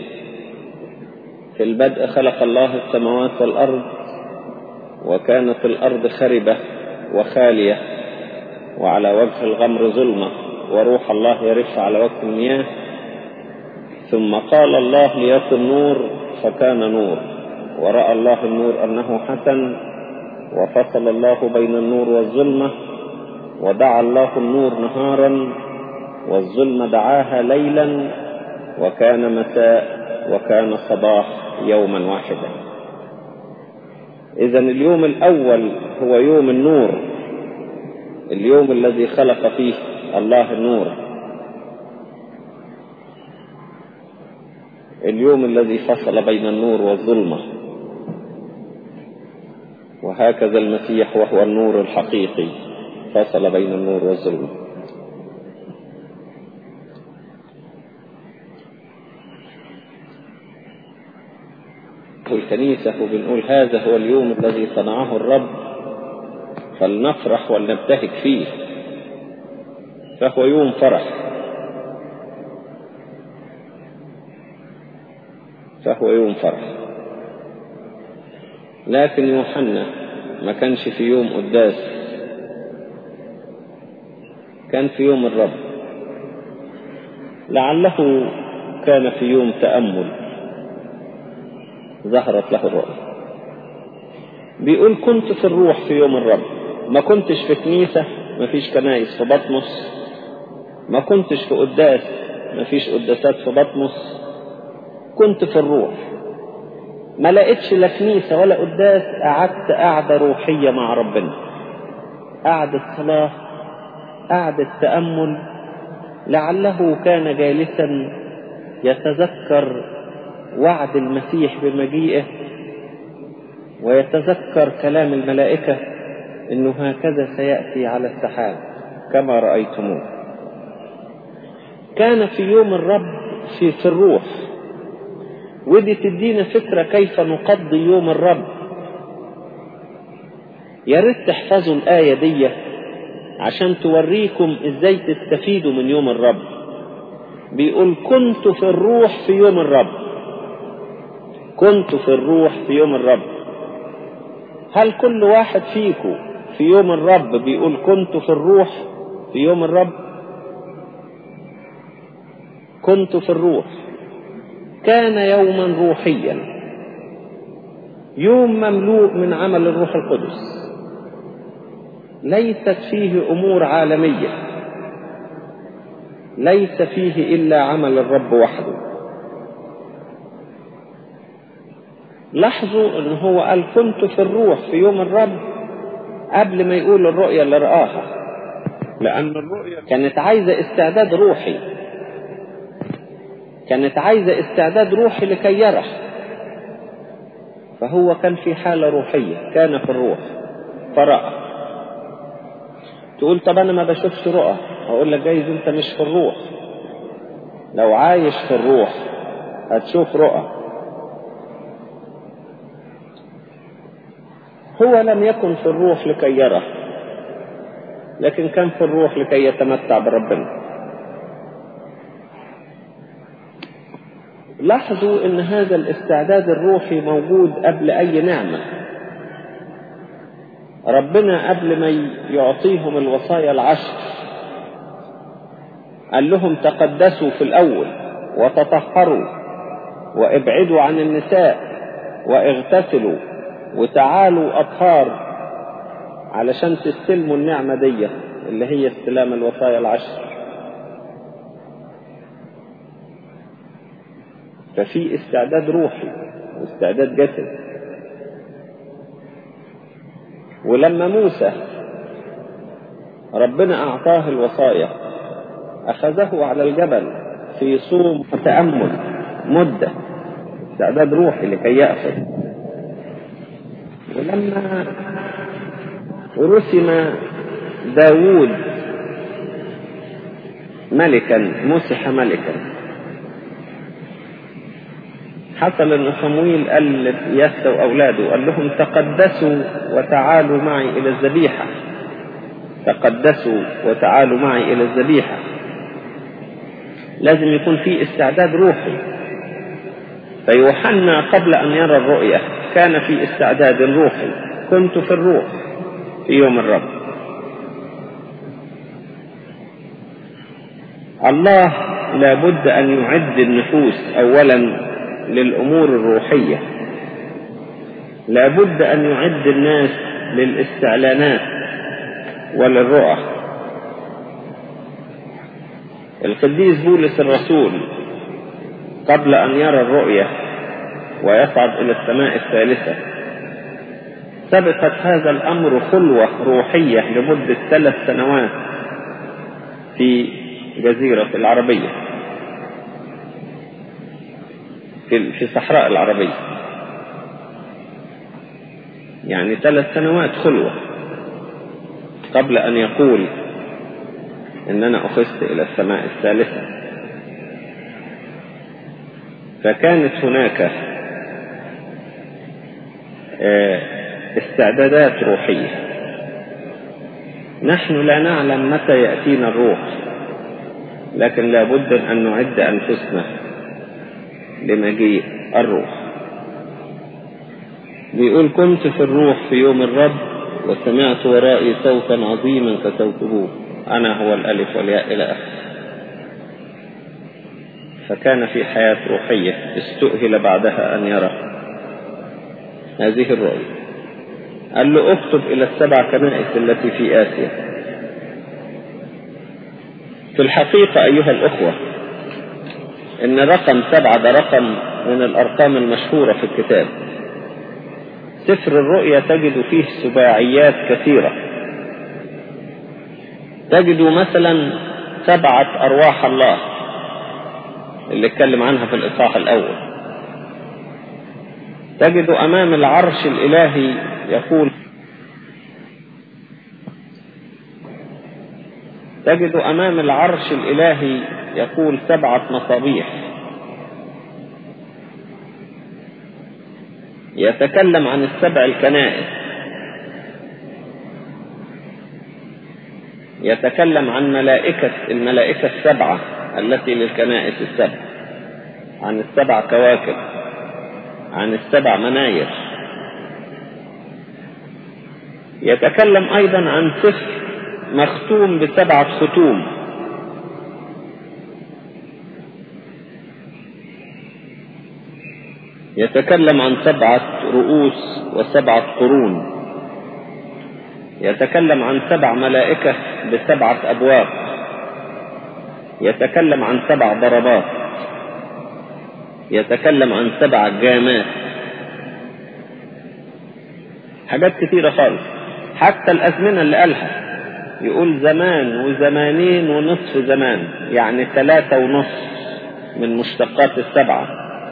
في البدء خلق الله السماوات والأرض وكانت الأرض خربة وخالية وعلى وجه الغمر ظلمة وروح الله يرف على وجه المياه ثم قال الله ليكن نور فكان نور ورأى الله النور أنه حسن وفصل الله بين النور والظلمة ودعا الله النور نهارا والظلمة دعاها ليلا وكان مساء وكان صباح يوما واحدا إذا اليوم الأول هو يوم النور اليوم الذي خلق فيه الله النور اليوم الذي فصل بين النور والظلمة وهكذا المسيح وهو النور الحقيقي فصل بين النور والظلمة الكنيسة وبنقول هذا هو اليوم الذي صنعه الرب فلنفرح ولنبتهج فيه فهو يوم فرح فهو يوم فرح لكن يوحنا ما كانش في يوم قداس كان في يوم الرب لعله كان في يوم تأمل ظهرت له الرؤيا بيقول كنت في الروح في يوم الرب ما كنتش في كنيسة ما فيش كنايس في بطمس ما كنتش في قداس ما فيش قداسات في بطمس كنت في الروح ما لقيتش لا كنيسة ولا قداس قعدت قعدة روحية مع ربنا قعدة صلاة قعدة تأمل لعله كان جالسا يتذكر وعد المسيح بمجيئه ويتذكر كلام الملائكة انه هكذا سيأتي على السحاب كما رأيتموه كان في يوم الرب في, في الروح ودي تدينا فكرة كيف نقضي يوم الرب يا ريت تحفظوا الآية دي عشان توريكم ازاي تستفيدوا من يوم الرب بيقول كنت في الروح في يوم الرب كنت في الروح في يوم الرب هل كل واحد فيكم في يوم الرب بيقول كنت في الروح في يوم الرب كنت في الروح كان يوما روحيا يوم مملوء من عمل الروح القدس ليست فيه امور عالميه ليس فيه الا عمل الرب وحده لاحظوا ان هو قال كنت في الروح في يوم الرب قبل ما يقول الرؤيا اللي رآها لأن الرؤيا كانت عايزة استعداد روحي كانت عايزة استعداد روحي لكي يرى فهو كان في حالة روحية كان في الروح فرأى تقول طب أنا ما بشوفش رؤى أقول لك جايز أنت مش في الروح لو عايش في الروح هتشوف رؤى هو لم يكن في الروح لكي يرى لكن كان في الروح لكي يتمتع بربنا لاحظوا ان هذا الاستعداد الروحي موجود قبل اي نعمة ربنا قبل ما يعطيهم الوصايا العشر قال لهم تقدسوا في الاول وتطهروا وابعدوا عن النساء واغتسلوا وتعالوا اطهار علشان تستلموا النعمة دي اللي هي استلام الوصايا العشر ففي استعداد روحي واستعداد جسد ولما موسى ربنا أعطاه الوصايا أخذه على الجبل في صوم وتأمل مدة استعداد روحي لكي يأخذ ولما رسم داوود ملكا مسح ملكا حصل ان صمويل قال ليسى واولاده قال لهم تقدسوا وتعالوا معي الى الذبيحه تقدسوا وتعالوا معي الى الذبيحه لازم يكون في استعداد روحي فيوحنا قبل ان يرى الرؤيه كان في استعداد روحي كنت في الروح في يوم الرب الله لابد ان يعد النفوس اولا للامور الروحيه لابد ان يعد الناس للاستعلانات وللرؤى القديس بولس الرسول قبل ان يرى الرؤيه ويصعد الى السماء الثالثه سبقت هذا الامر خلوه روحيه لمده ثلاث سنوات في جزيره العربيه في في صحراء العربيه يعني ثلاث سنوات خلوه قبل ان يقول ان انا اخذت الى السماء الثالثه فكانت هناك استعدادات روحيه نحن لا نعلم متى ياتينا الروح لكن لابد ان نعد انفسنا لمجيء الروح بيقول كنت في الروح في يوم الرب وسمعت ورائي صوتا عظيما كصوته أنا هو الألف والياء إلى آخره فكان في حياة روحية استؤهل بعدها أن يرى هذه الرؤية قال له اكتب إلى السبع كنائس التي في آسيا في الحقيقة أيها الأخوة إن رقم سبعة ده رقم من الأرقام المشهورة في الكتاب سفر الرؤيا تجد فيه سباعيات كثيرة تجد مثلا سبعة أرواح الله اللي اتكلم عنها في الإصحاح الأول تجد أمام العرش الإلهي يقول تجد أمام العرش الإلهي يقول سبعة مصابيح يتكلم عن السبع الكنائس يتكلم عن ملائكة الملائكة السبعة التي للكنائس السبع عن السبع كواكب عن السبع مناير يتكلم أيضا عن سفر مختوم بسبعة ختوم يتكلم عن سبعة رؤوس وسبعة قرون يتكلم عن سبع ملائكة بسبعة أبواب يتكلم عن سبع ضربات يتكلم عن سبع جامات حاجات كثيرة خالص حتى الأزمنة اللي قالها يقول زمان وزمانين ونصف زمان يعني ثلاثة ونصف من مشتقات السبعة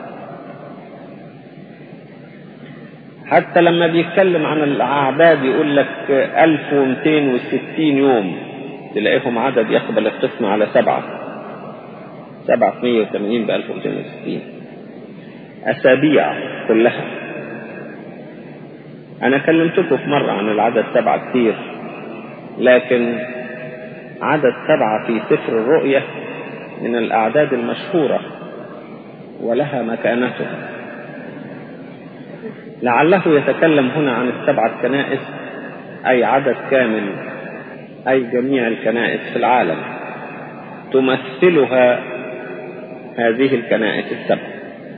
حتى لما بيتكلم عن الأعداد يقول لك 1260 يوم تلاقيهم عدد يقبل القسم على سبعة سبعة 180 ب 1260 أسابيع كلها أنا كلمتكم في مرة عن العدد سبعة كتير لكن عدد سبعة في سفر الرؤية من الأعداد المشهورة ولها مكانتها لعله يتكلم هنا عن السبعة كنائس أي عدد كامل أي جميع الكنائس في العالم تمثلها هذه الكنائس السبع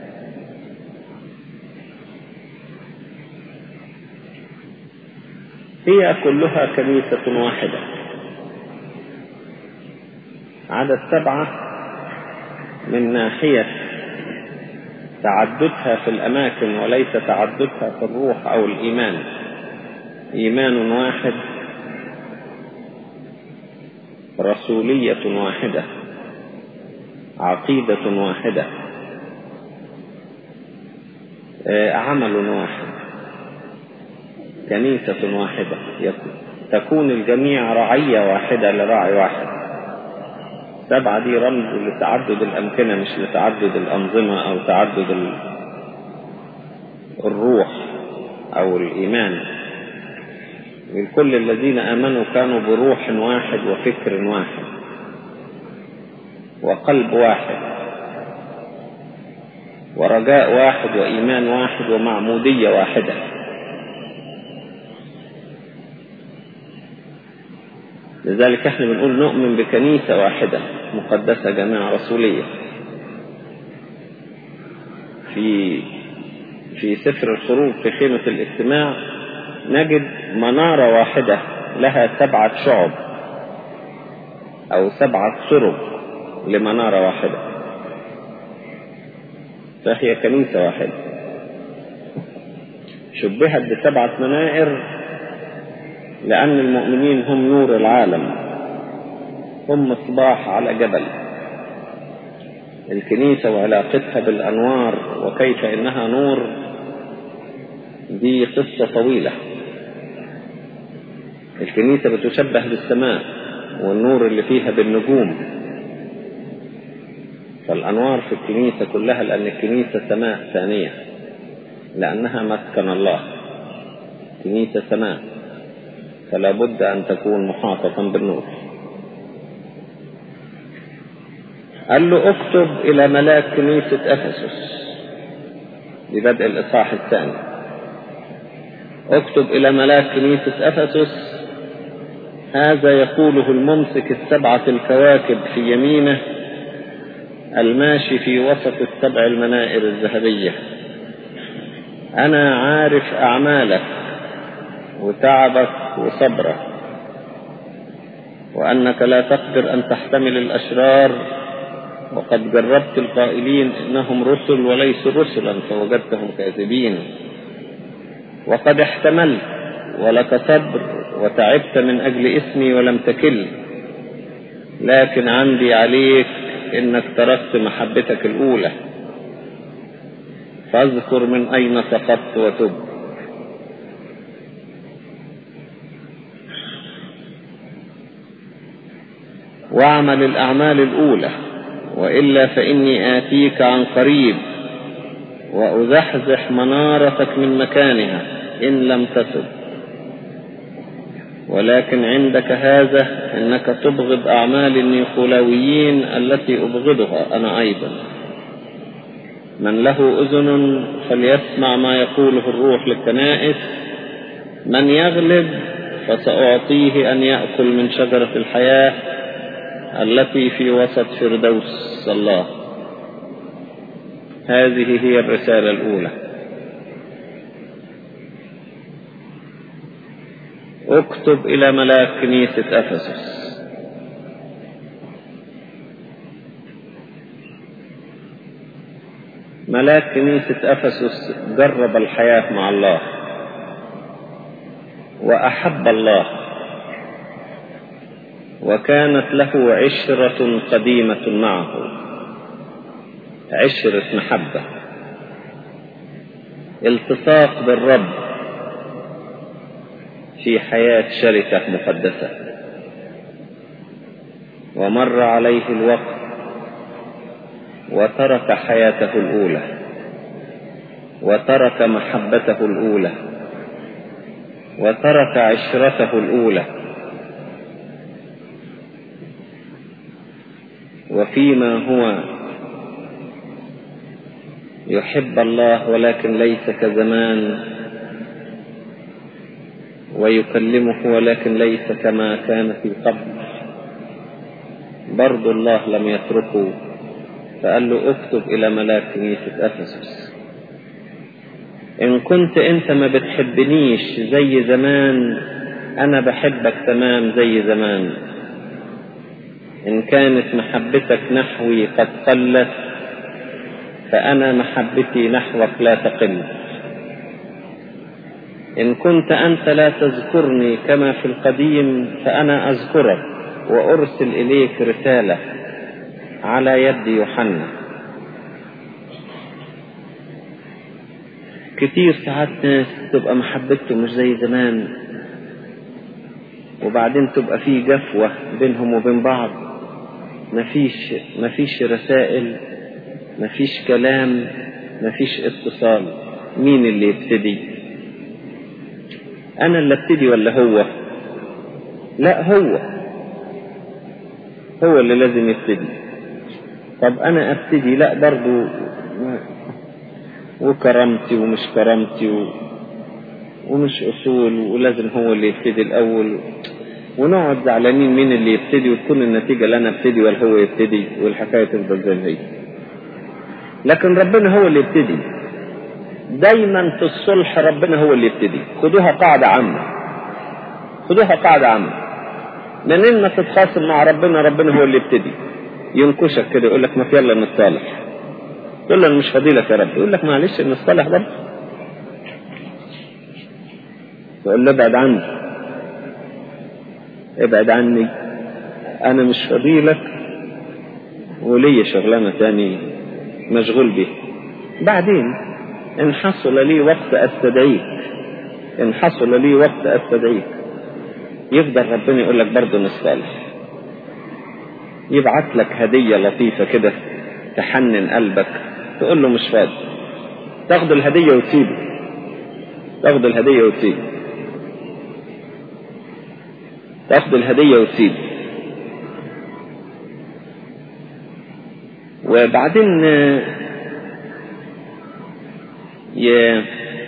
هي كلها كنيسة واحدة عدد سبعة من ناحية تعددها في الأماكن وليس تعددها في الروح أو الإيمان إيمان واحد رسولية واحدة عقيدة واحدة عمل واحد كنيسة واحدة تكون الجميع رعية واحدة لراعي واحد سبعة دي رمز لتعدد الأمكنة مش لتعدد الأنظمة أو تعدد الروح أو الإيمان كل الذين آمنوا كانوا بروح واحد وفكر واحد وقلب واحد ورجاء واحد وإيمان واحد ومعمودية واحدة لذلك احنا بنقول نؤمن بكنيسة واحدة مقدسة جماعة رسولية في في سفر الخروج في خيمة الاجتماع نجد منارة واحدة لها سبعة شعب أو سبعة سرب لمنارة واحدة فهي كنيسة واحدة شبهت بسبعة منائر لأن المؤمنين هم نور العالم هم مصباح على جبل الكنيسة وعلاقتها بالأنوار وكيف إنها نور دي قصة طويلة الكنيسة بتشبه بالسماء والنور اللي فيها بالنجوم فالأنوار في الكنيسة كلها لأن الكنيسة سماء ثانية لأنها مسكن الله كنيسة سماء فلا بد أن تكون محاطة بالنور قال له اكتب إلى ملاك كنيسة أفسس ببدء الإصحاح الثاني اكتب إلى ملاك كنيسة أفسس هذا يقوله الممسك السبعة الكواكب في يمينه الماشي في وسط السبع المنائر الذهبية أنا عارف أعمالك وتعبك وصبرك وأنك لا تقدر أن تحتمل الأشرار وقد جربت القائلين إنهم رسل وليسوا رسلا فوجدتهم كاذبين وقد احتملت ولك صبر وتعبت من أجل اسمي ولم تكل لكن عندي عليك إنك تركت محبتك الأولى فاذكر من أين سقطت وتب واعمل الأعمال الأولى وإلا فإني آتيك عن قريب وأزحزح منارتك من مكانها إن لم تتب ولكن عندك هذا انك تبغض اعمال النيقولاويين التي ابغضها انا ايضا من له اذن فليسمع ما يقوله الروح للكنائس من يغلب فساعطيه ان ياكل من شجره الحياه التي في وسط فردوس الله هذه هي الرساله الاولى اكتب إلى ملاك كنيسة أفسس ملاك كنيسة أفسس جرب الحياة مع الله وأحب الله وكانت له عشرة قديمة معه عشرة محبة التصاق بالرب في حياة شركة مقدسة ومر عليه الوقت وترك حياته الأولى وترك محبته الأولى وترك عشرته الأولى وفيما هو يحب الله ولكن ليس كزمان ويكلمه ولكن ليس كما كان في قبل برضو الله لم يتركه فقال له اكتب إلى ملاك كنيسة أفسس إن كنت أنت ما بتحبنيش زي زمان أنا بحبك تمام زي زمان إن كانت محبتك نحوي قد قلت فأنا محبتي نحوك لا تقل إن كنت أنت لا تذكرني كما في القديم فأنا أذكرك وأرسل إليك رسالة على يد يوحنا كتير ساعات ناس تبقى محبته مش زي زمان وبعدين تبقى في جفوة بينهم وبين بعض مفيش مفيش رسائل مفيش كلام مفيش اتصال مين اللي يبتدي انا اللي ابتدي ولا هو لا هو هو اللي لازم يبتدي طب انا ابتدي لا برضو وكرامتي ومش كرامتي و... ومش اصول ولازم هو اللي يبتدي الاول ونقعد زعلانين مين اللي يبتدي وتكون النتيجة لا انا ابتدي ولا هو يبتدي والحكاية تفضل زي ما هي لكن ربنا هو اللي يبتدي دايما في الصلح ربنا هو اللي يبتدي خدوها قاعدة عامة خدوها قاعدة عامة منين ما تتخاصم مع ربنا ربنا هو اللي يبتدي ينكشك كده يقول لك ما يلا نتصالح تقول له انا مش فضيلك يا رب يقول لك معلش نصطلح برضه تقول له ابعد عني ابعد عني انا مش فضيلك ولي شغلانة تاني مشغول به بعدين ان حصل لي وقت استدعيك ان حصل لي وقت استدعيك يفضل ربنا يقول لك برضه نصطلح يبعت لك هدية لطيفة كده تحنن قلبك تقول له مش فاضي تاخد الهدية وتسيبه تاخد الهدية وتسيبه تاخد الهدية وتسيبه وبعدين ي...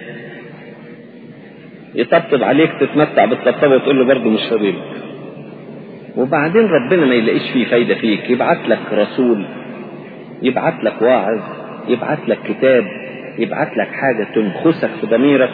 يطبطب عليك تتمتع بالطبطبة وتقول له برضه مش فاضيلك وبعدين ربنا ما يلاقيش فيه فايدة فيك يبعت لك رسول يبعت لك واعظ يبعت لك كتاب يبعت لك حاجة تنخسك في ضميرك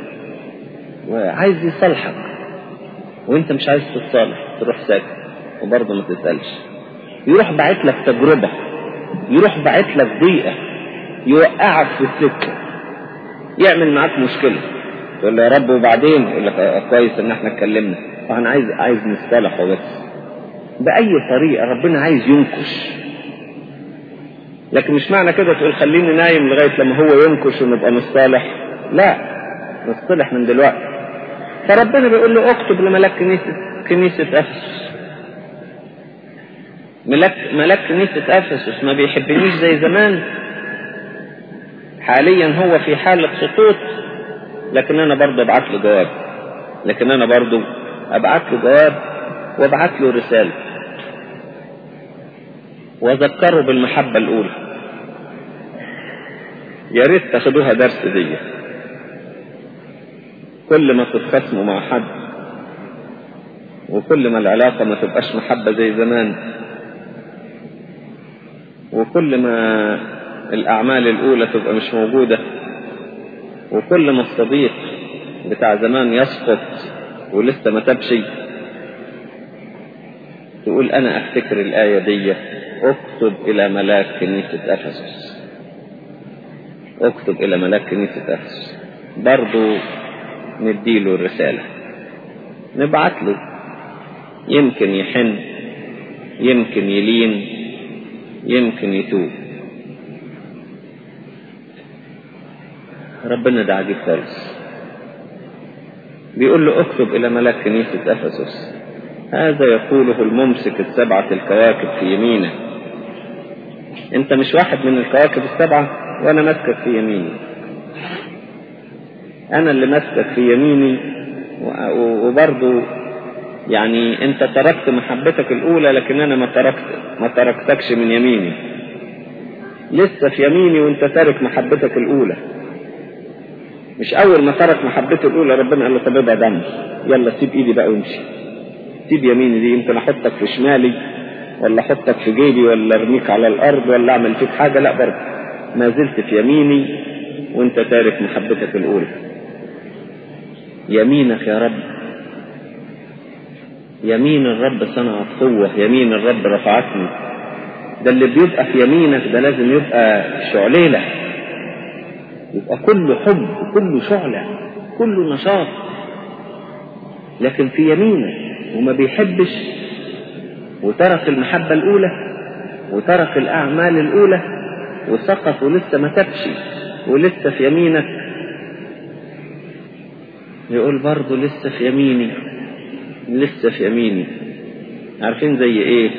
وعايز يصالحك وانت مش عايز تتصالح تروح ساكت وبرضه ما تسألش يروح باعت لك تجربة يروح باعت لك ضيقة يوقعك في السكة يعمل معاك مشكلة تقول له يا رب وبعدين يقول لك اه كويس ان احنا اتكلمنا انا عايز عايز نصطلح وبس بأي طريقة ربنا عايز ينكش لكن مش معنى كده تقول خليني نايم لغاية لما هو ينكش ونبقى نصطلح لا نصطلح من دلوقتي فربنا بيقول له اكتب لملاك كنيسة كنيسة افسس ملاك ملاك كنيسة افسس ما بيحبنيش زي زمان حاليا هو في حالة سقوط لكن انا برضه ابعت له جواب لكن انا برضه ابعت له جواب وابعت له رسالة وذكره بالمحبة الأولى يا ريت تاخدوها درس دي كل ما تتخاصموا مع حد وكل ما العلاقة ما تبقاش محبة زي زمان وكل ما الأعمال الأولى تبقى مش موجودة وكل ما الصديق بتاع زمان يسقط ولسه ما تبشي تقول أنا أفتكر الآية دي اكتب إلى ملاك كنيسة أفسس اكتب إلى ملاك كنيسة أفسس برضو نديله الرسالة نبعت له يمكن يحن يمكن يلين يمكن يتوب ربنا ده عجيب خالص بيقول له اكتب إلى ملاك كنيسة أفسس هذا يقوله الممسك السبعة الكواكب في يمينه انت مش واحد من الكواكب السبعة وانا ماسكك في يميني انا اللي ماسكك في يميني وبرضو يعني انت تركت محبتك الاولى لكن انا ما تركت ما تركتكش من يميني لسه في يميني وانت تارك محبتك الاولى مش اول ما ترك محبته الاولى ربنا قال له طب ابعد عني يلا سيب ايدي بقى وامشي سيب يميني دي يمكن احطك في شمالي ولا احطك في جيبي ولا ارميك على الارض ولا اعمل فيك حاجه لا برضه ما زلت في يميني وانت تارك محبتك الاولى يمينك يا رب يمين الرب صنعت قوة يمين الرب رفعتني ده اللي بيبقى في يمينك ده لازم يبقى شعليلة يبقى كله حب كله شعلة كله نشاط لكن في يمينك وما بيحبش وترك المحبة الأولى وترك الأعمال الأولى وسقط ولسه ما تبشي ولسه في يمينك يقول برضه لسه في يميني لسه في يميني عارفين زي ايه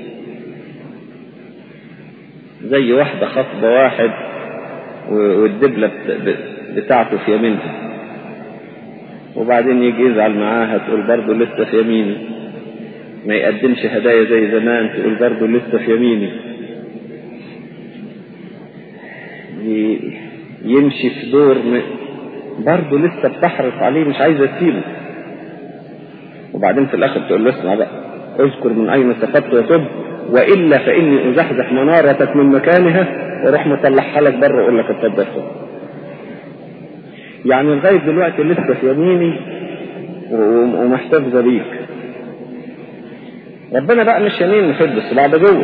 زي واحدة خطبة واحد والدبلة بتاعته في يمينها وبعدين يجي يزعل معاها تقول برضه لسه في يميني ما يقدمش هدايا زي زمان تقول برضه لسه في يميني يمشي في دور برضه لسه بتحرص عليه مش عايزة تسيبه وبعدين في الاخر تقول له اسمع بقى اذكر من اين سقطت وتب والا فاني ازحزح منارتك من مكانها واروح مطلعها لك بره واقول لك اتفضل خد يعني لغايه دلوقتي لسه في يميني ومحتفظه بيك ربنا بقى مش يمين محب بس بعد جوه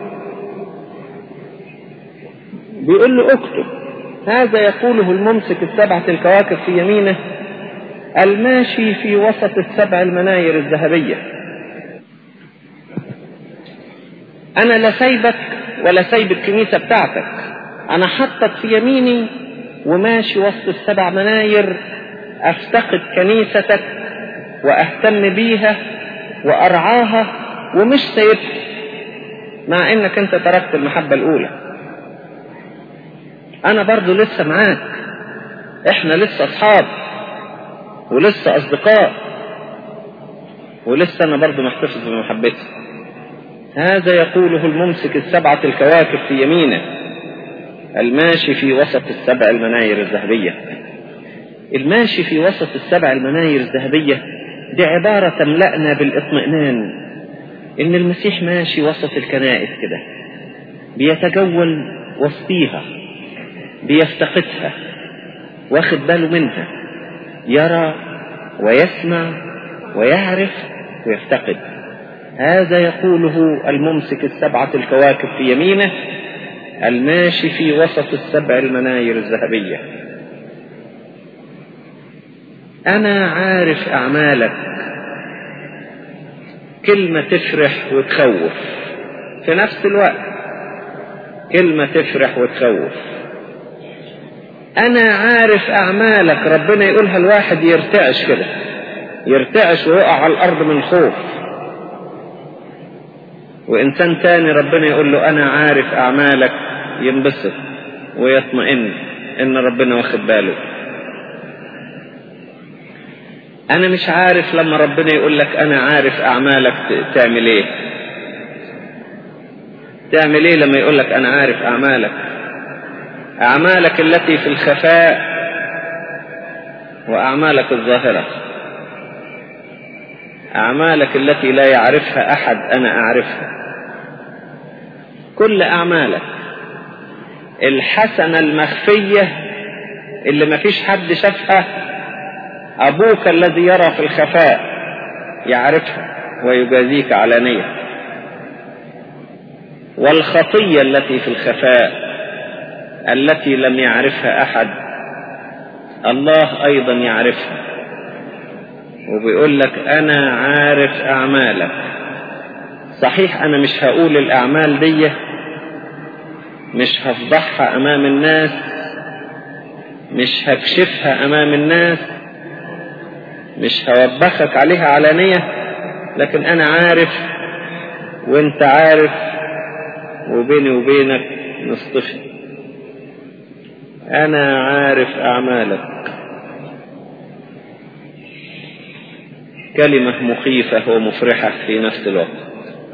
بيقول له اكتب هذا يقوله الممسك السبعة الكواكب في يمينه الماشي في وسط السبع المناير الذهبية أنا لا سايبك ولا سايب الكنيسة بتاعتك أنا حطك في يميني وماشي وسط السبع مناير أفتقد كنيستك وأهتم بيها وأرعاها ومش سايبها مع إنك أنت تركت المحبة الأولى أنا برضو لسه معاك إحنا لسه أصحاب ولسه أصدقاء ولسه أنا برضو محتفظ بمحبتي هذا يقوله الممسك السبعة الكواكب في يمينه الماشي في وسط السبع المناير الذهبية الماشي في وسط السبع المناير الذهبية دي عبارة تملأنا بالاطمئنان إن المسيح ماشي وسط الكنائس كده بيتجول وسطيها بيفتقدها واخد باله منها يرى ويسمع ويعرف ويفتقد هذا يقوله الممسك السبعة الكواكب في يمينه الماشي في وسط السبع المناير الذهبية أنا عارف أعمالك كلمة تفرح وتخوف في نفس الوقت كلمة تفرح وتخوف أنا عارف أعمالك ربنا يقولها الواحد يرتعش كده يرتعش ويقع على الأرض من خوف وإنسان تاني ربنا يقول له أنا عارف أعمالك ينبسط ويطمئن إن ربنا واخد باله أنا مش عارف لما ربنا يقول لك أنا عارف أعمالك تعمل إيه تعمل إيه لما يقول لك أنا عارف أعمالك أعمالك التي في الخفاء وأعمالك الظاهرة أعمالك التي لا يعرفها أحد أنا أعرفها كل أعمالك الحسنة المخفية اللي ما فيش حد شافها أبوك الذي يرى في الخفاء يعرفها ويجازيك علانية والخطية التي في الخفاء التي لم يعرفها أحد الله أيضا يعرفها وبيقول لك أنا عارف أعمالك صحيح أنا مش هقول الأعمال دي مش هفضحها أمام الناس مش هكشفها أمام الناس مش هوبخك عليها علانية لكن أنا عارف وأنت عارف وبيني وبينك نصطفي أنا عارف أعمالك كلمة مخيفة ومفرحة في نفس الوقت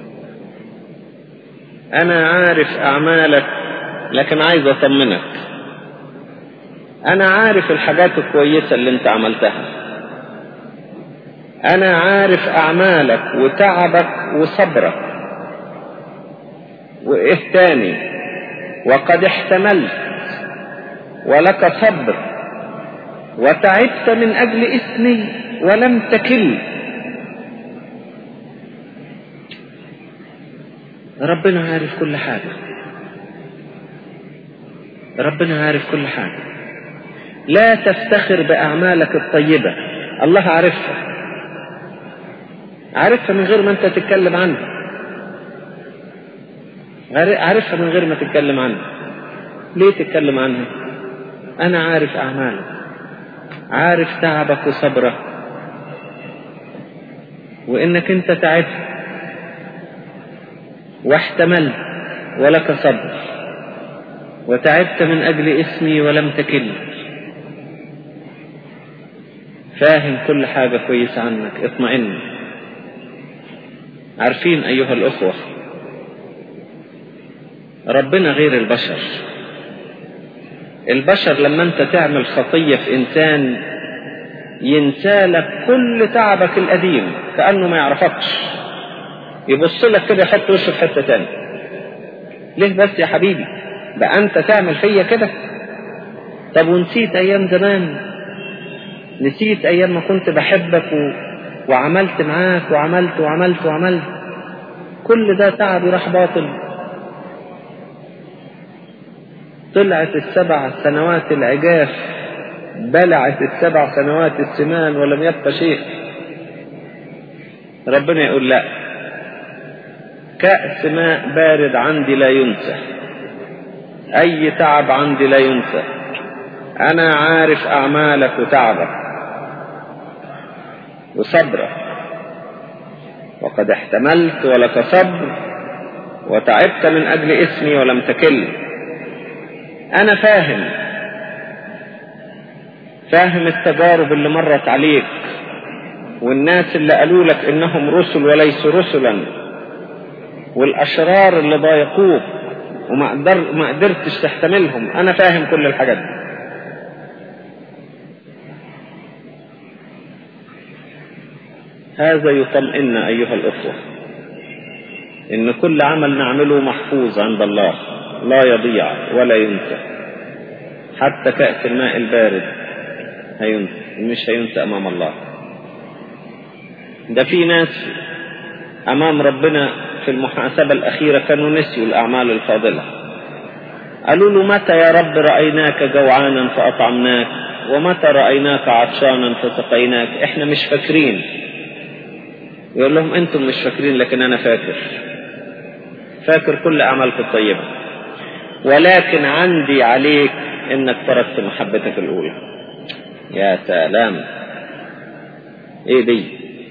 أنا عارف أعمالك لكن عايز أطمنك أنا عارف الحاجات الكويسة اللي أنت عملتها أنا عارف أعمالك وتعبك وصبرك وإيه تاني وقد احتملت ولك صبر وتعبت من أجل اسمي ولم تكل ربنا عارف كل حاجة ربنا عارف كل حاجة لا تفتخر بأعمالك الطيبة الله عارفها عارفها من غير ما انت تتكلم عنها عارفها من غير ما تتكلم عنها ليه تتكلم عنها انا عارف اعمالك عارف تعبك وصبرك وانك انت تعبت واحتملت ولك صبر وتعبت من اجل اسمي ولم تكل فاهم كل حاجة كويسة عنك اطمئن عارفين ايها الاخوة ربنا غير البشر البشر لما انت تعمل خطية في انسان ينسى لك كل تعبك القديم كأنه ما يعرفكش يبص لك كده يحط وشه في حتة تانية ليه بس يا حبيبي بقى انت تعمل فيا كده طب ونسيت ايام زمان نسيت ايام ما كنت بحبك و... وعملت معاك وعملت وعملت وعملت كل ده تعبي راح باطل طلعت السبع سنوات العجاف بلعت السبع سنوات السمان ولم يبقى شيء ربنا يقول لا كأس ماء بارد عندي لا ينسى أي تعب عندي لا ينسى أنا عارف أعمالك وتعبك وصبرك وقد احتملت ولك صبر وتعبت من أجل اسمي ولم تكل أنا فاهم فاهم التجارب اللي مرت عليك والناس اللي قالوا لك إنهم رسل وليسوا رسلا والأشرار اللي ضايقوك وما قدر ما قدرتش تحتملهم أنا فاهم كل الحاجات دي هذا يطمئن أيها الأخوة إن كل عمل نعمله محفوظ عند الله لا يضيع ولا ينسى حتى كأس الماء البارد هينسى مش هينسى أمام الله ده في ناس أمام ربنا في المحاسبة الأخيرة كانوا نسيوا الأعمال الفاضلة قالوا له متى يا رب رأيناك جوعانا فأطعمناك ومتى رأيناك عطشانا فسقيناك احنا مش فاكرين يقول لهم انتم مش فاكرين لكن انا فاكر فاكر كل اعمالكم الطيبة ولكن عندي عليك انك تركت محبتك الاولى يا سلام ايه دي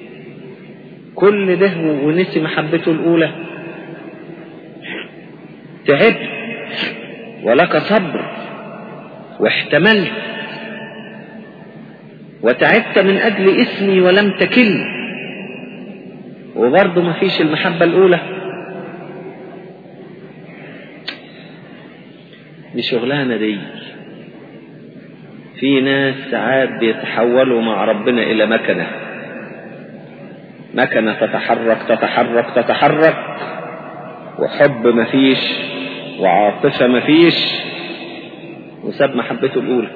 كل ده ونسي محبته الاولى تعبت ولك صبر واحتملت وتعبت من اجل اسمي ولم تكل وبرضه ما فيش المحبة الأولى دي شغلانة دي في ناس ساعات بيتحولوا مع ربنا إلى مكنة مكنة تتحرك تتحرك تتحرك وحب مفيش وعاطفة مفيش وساب محبته الأولى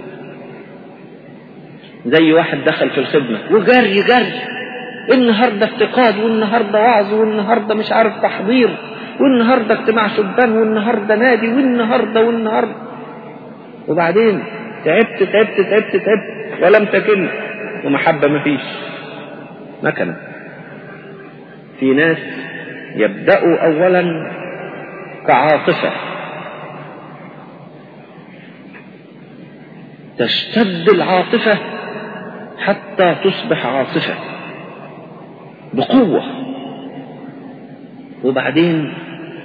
زي واحد دخل في الخدمة وجري جري النهاردة افتقاد والنهاردة وعظ والنهاردة مش عارف تحضير والنهاردة اجتماع شبان والنهاردة نادي والنهاردة والنهاردة وبعدين تعبت تعبت تعبت تعبت ولم تكن ومحبة مفيش مكنة في ناس يبدأوا أولا كعاطفة تشتد العاطفة حتى تصبح عاصفة بقوة وبعدين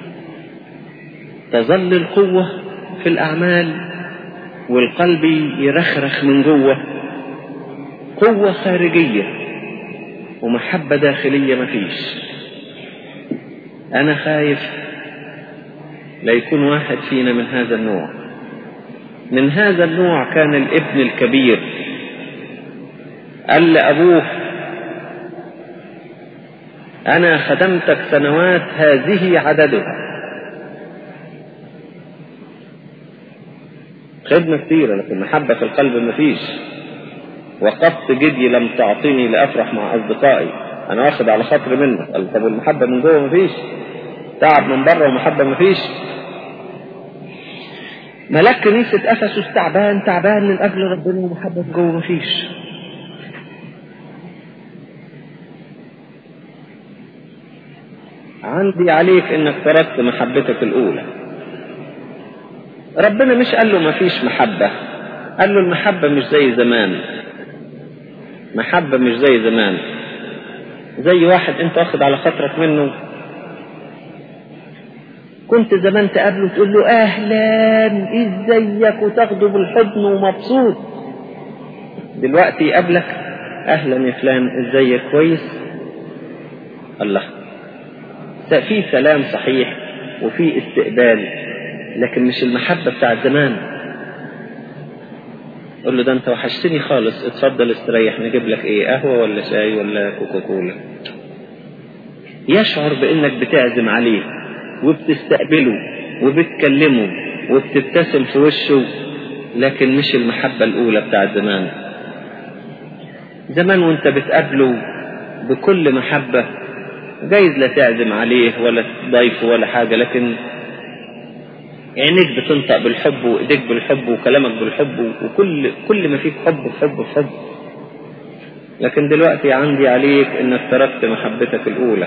تظل القوة في الأعمال والقلب يرخرخ من جوه قوة خارجية ومحبة داخلية مفيش أنا خايف لا يكون واحد فينا من هذا النوع من هذا النوع كان الابن الكبير قال لأبوه أنا خدمتك سنوات هذه عددها خدمة كثيرة لكن محبة في القلب مفيش وقفت جدي لم تعطيني لأفرح مع أصدقائي أنا واخد على خاطري منك قال طب المحبة من جوه مفيش تعب من بره ومحبة مفيش ملاك كنيسة أفسس تعبان تعبان من أجل ربنا ومحبة من جوه مفيش عندي عليك انك تركت محبتك الاولى ربنا مش قال له مفيش محبة قال له المحبة مش زي زمان محبة مش زي زمان زي واحد انت واخد على خاطرك منه كنت زمان تقابله تقول له اهلا ازيك وتاخده بالحضن ومبسوط دلوقتي يقابلك اهلا يا فلان ازيك كويس الله في سلام صحيح وفي استقبال لكن مش المحبة بتاعت زمان قول له ده انت وحشتني خالص اتفضل استريح نجيب لك ايه قهوة ولا شاي ولا كوكاكولا يشعر بانك بتعزم عليه وبتستقبله وبتكلمه وبتبتسم في وشه لكن مش المحبة الأولى بتاعت زمان زمان وانت بتقابله بكل محبة جايز لا تعزم عليه ولا تضيفه ولا حاجة لكن عينيك بتنطق بالحب وايديك بالحب وكلامك بالحب وكل كل ما فيك حب حب حب لكن دلوقتي عندي عليك انك تركت محبتك الاولى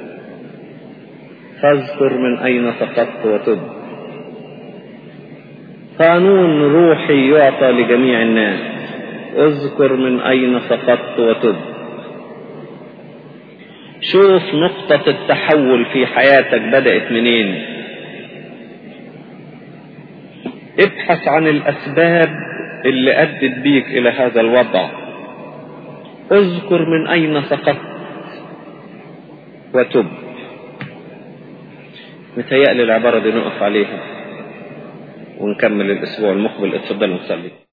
فاذكر من اين سقطت وتب قانون روحي يعطى لجميع الناس اذكر من اين سقطت وتب شوف نقطة التحول في حياتك بدأت منين ابحث عن الأسباب اللي أدت بيك إلى هذا الوضع اذكر من أين سقطت وتب متهيألي العبارة دي نقف عليها ونكمل الأسبوع المقبل اتفضلوا نصلي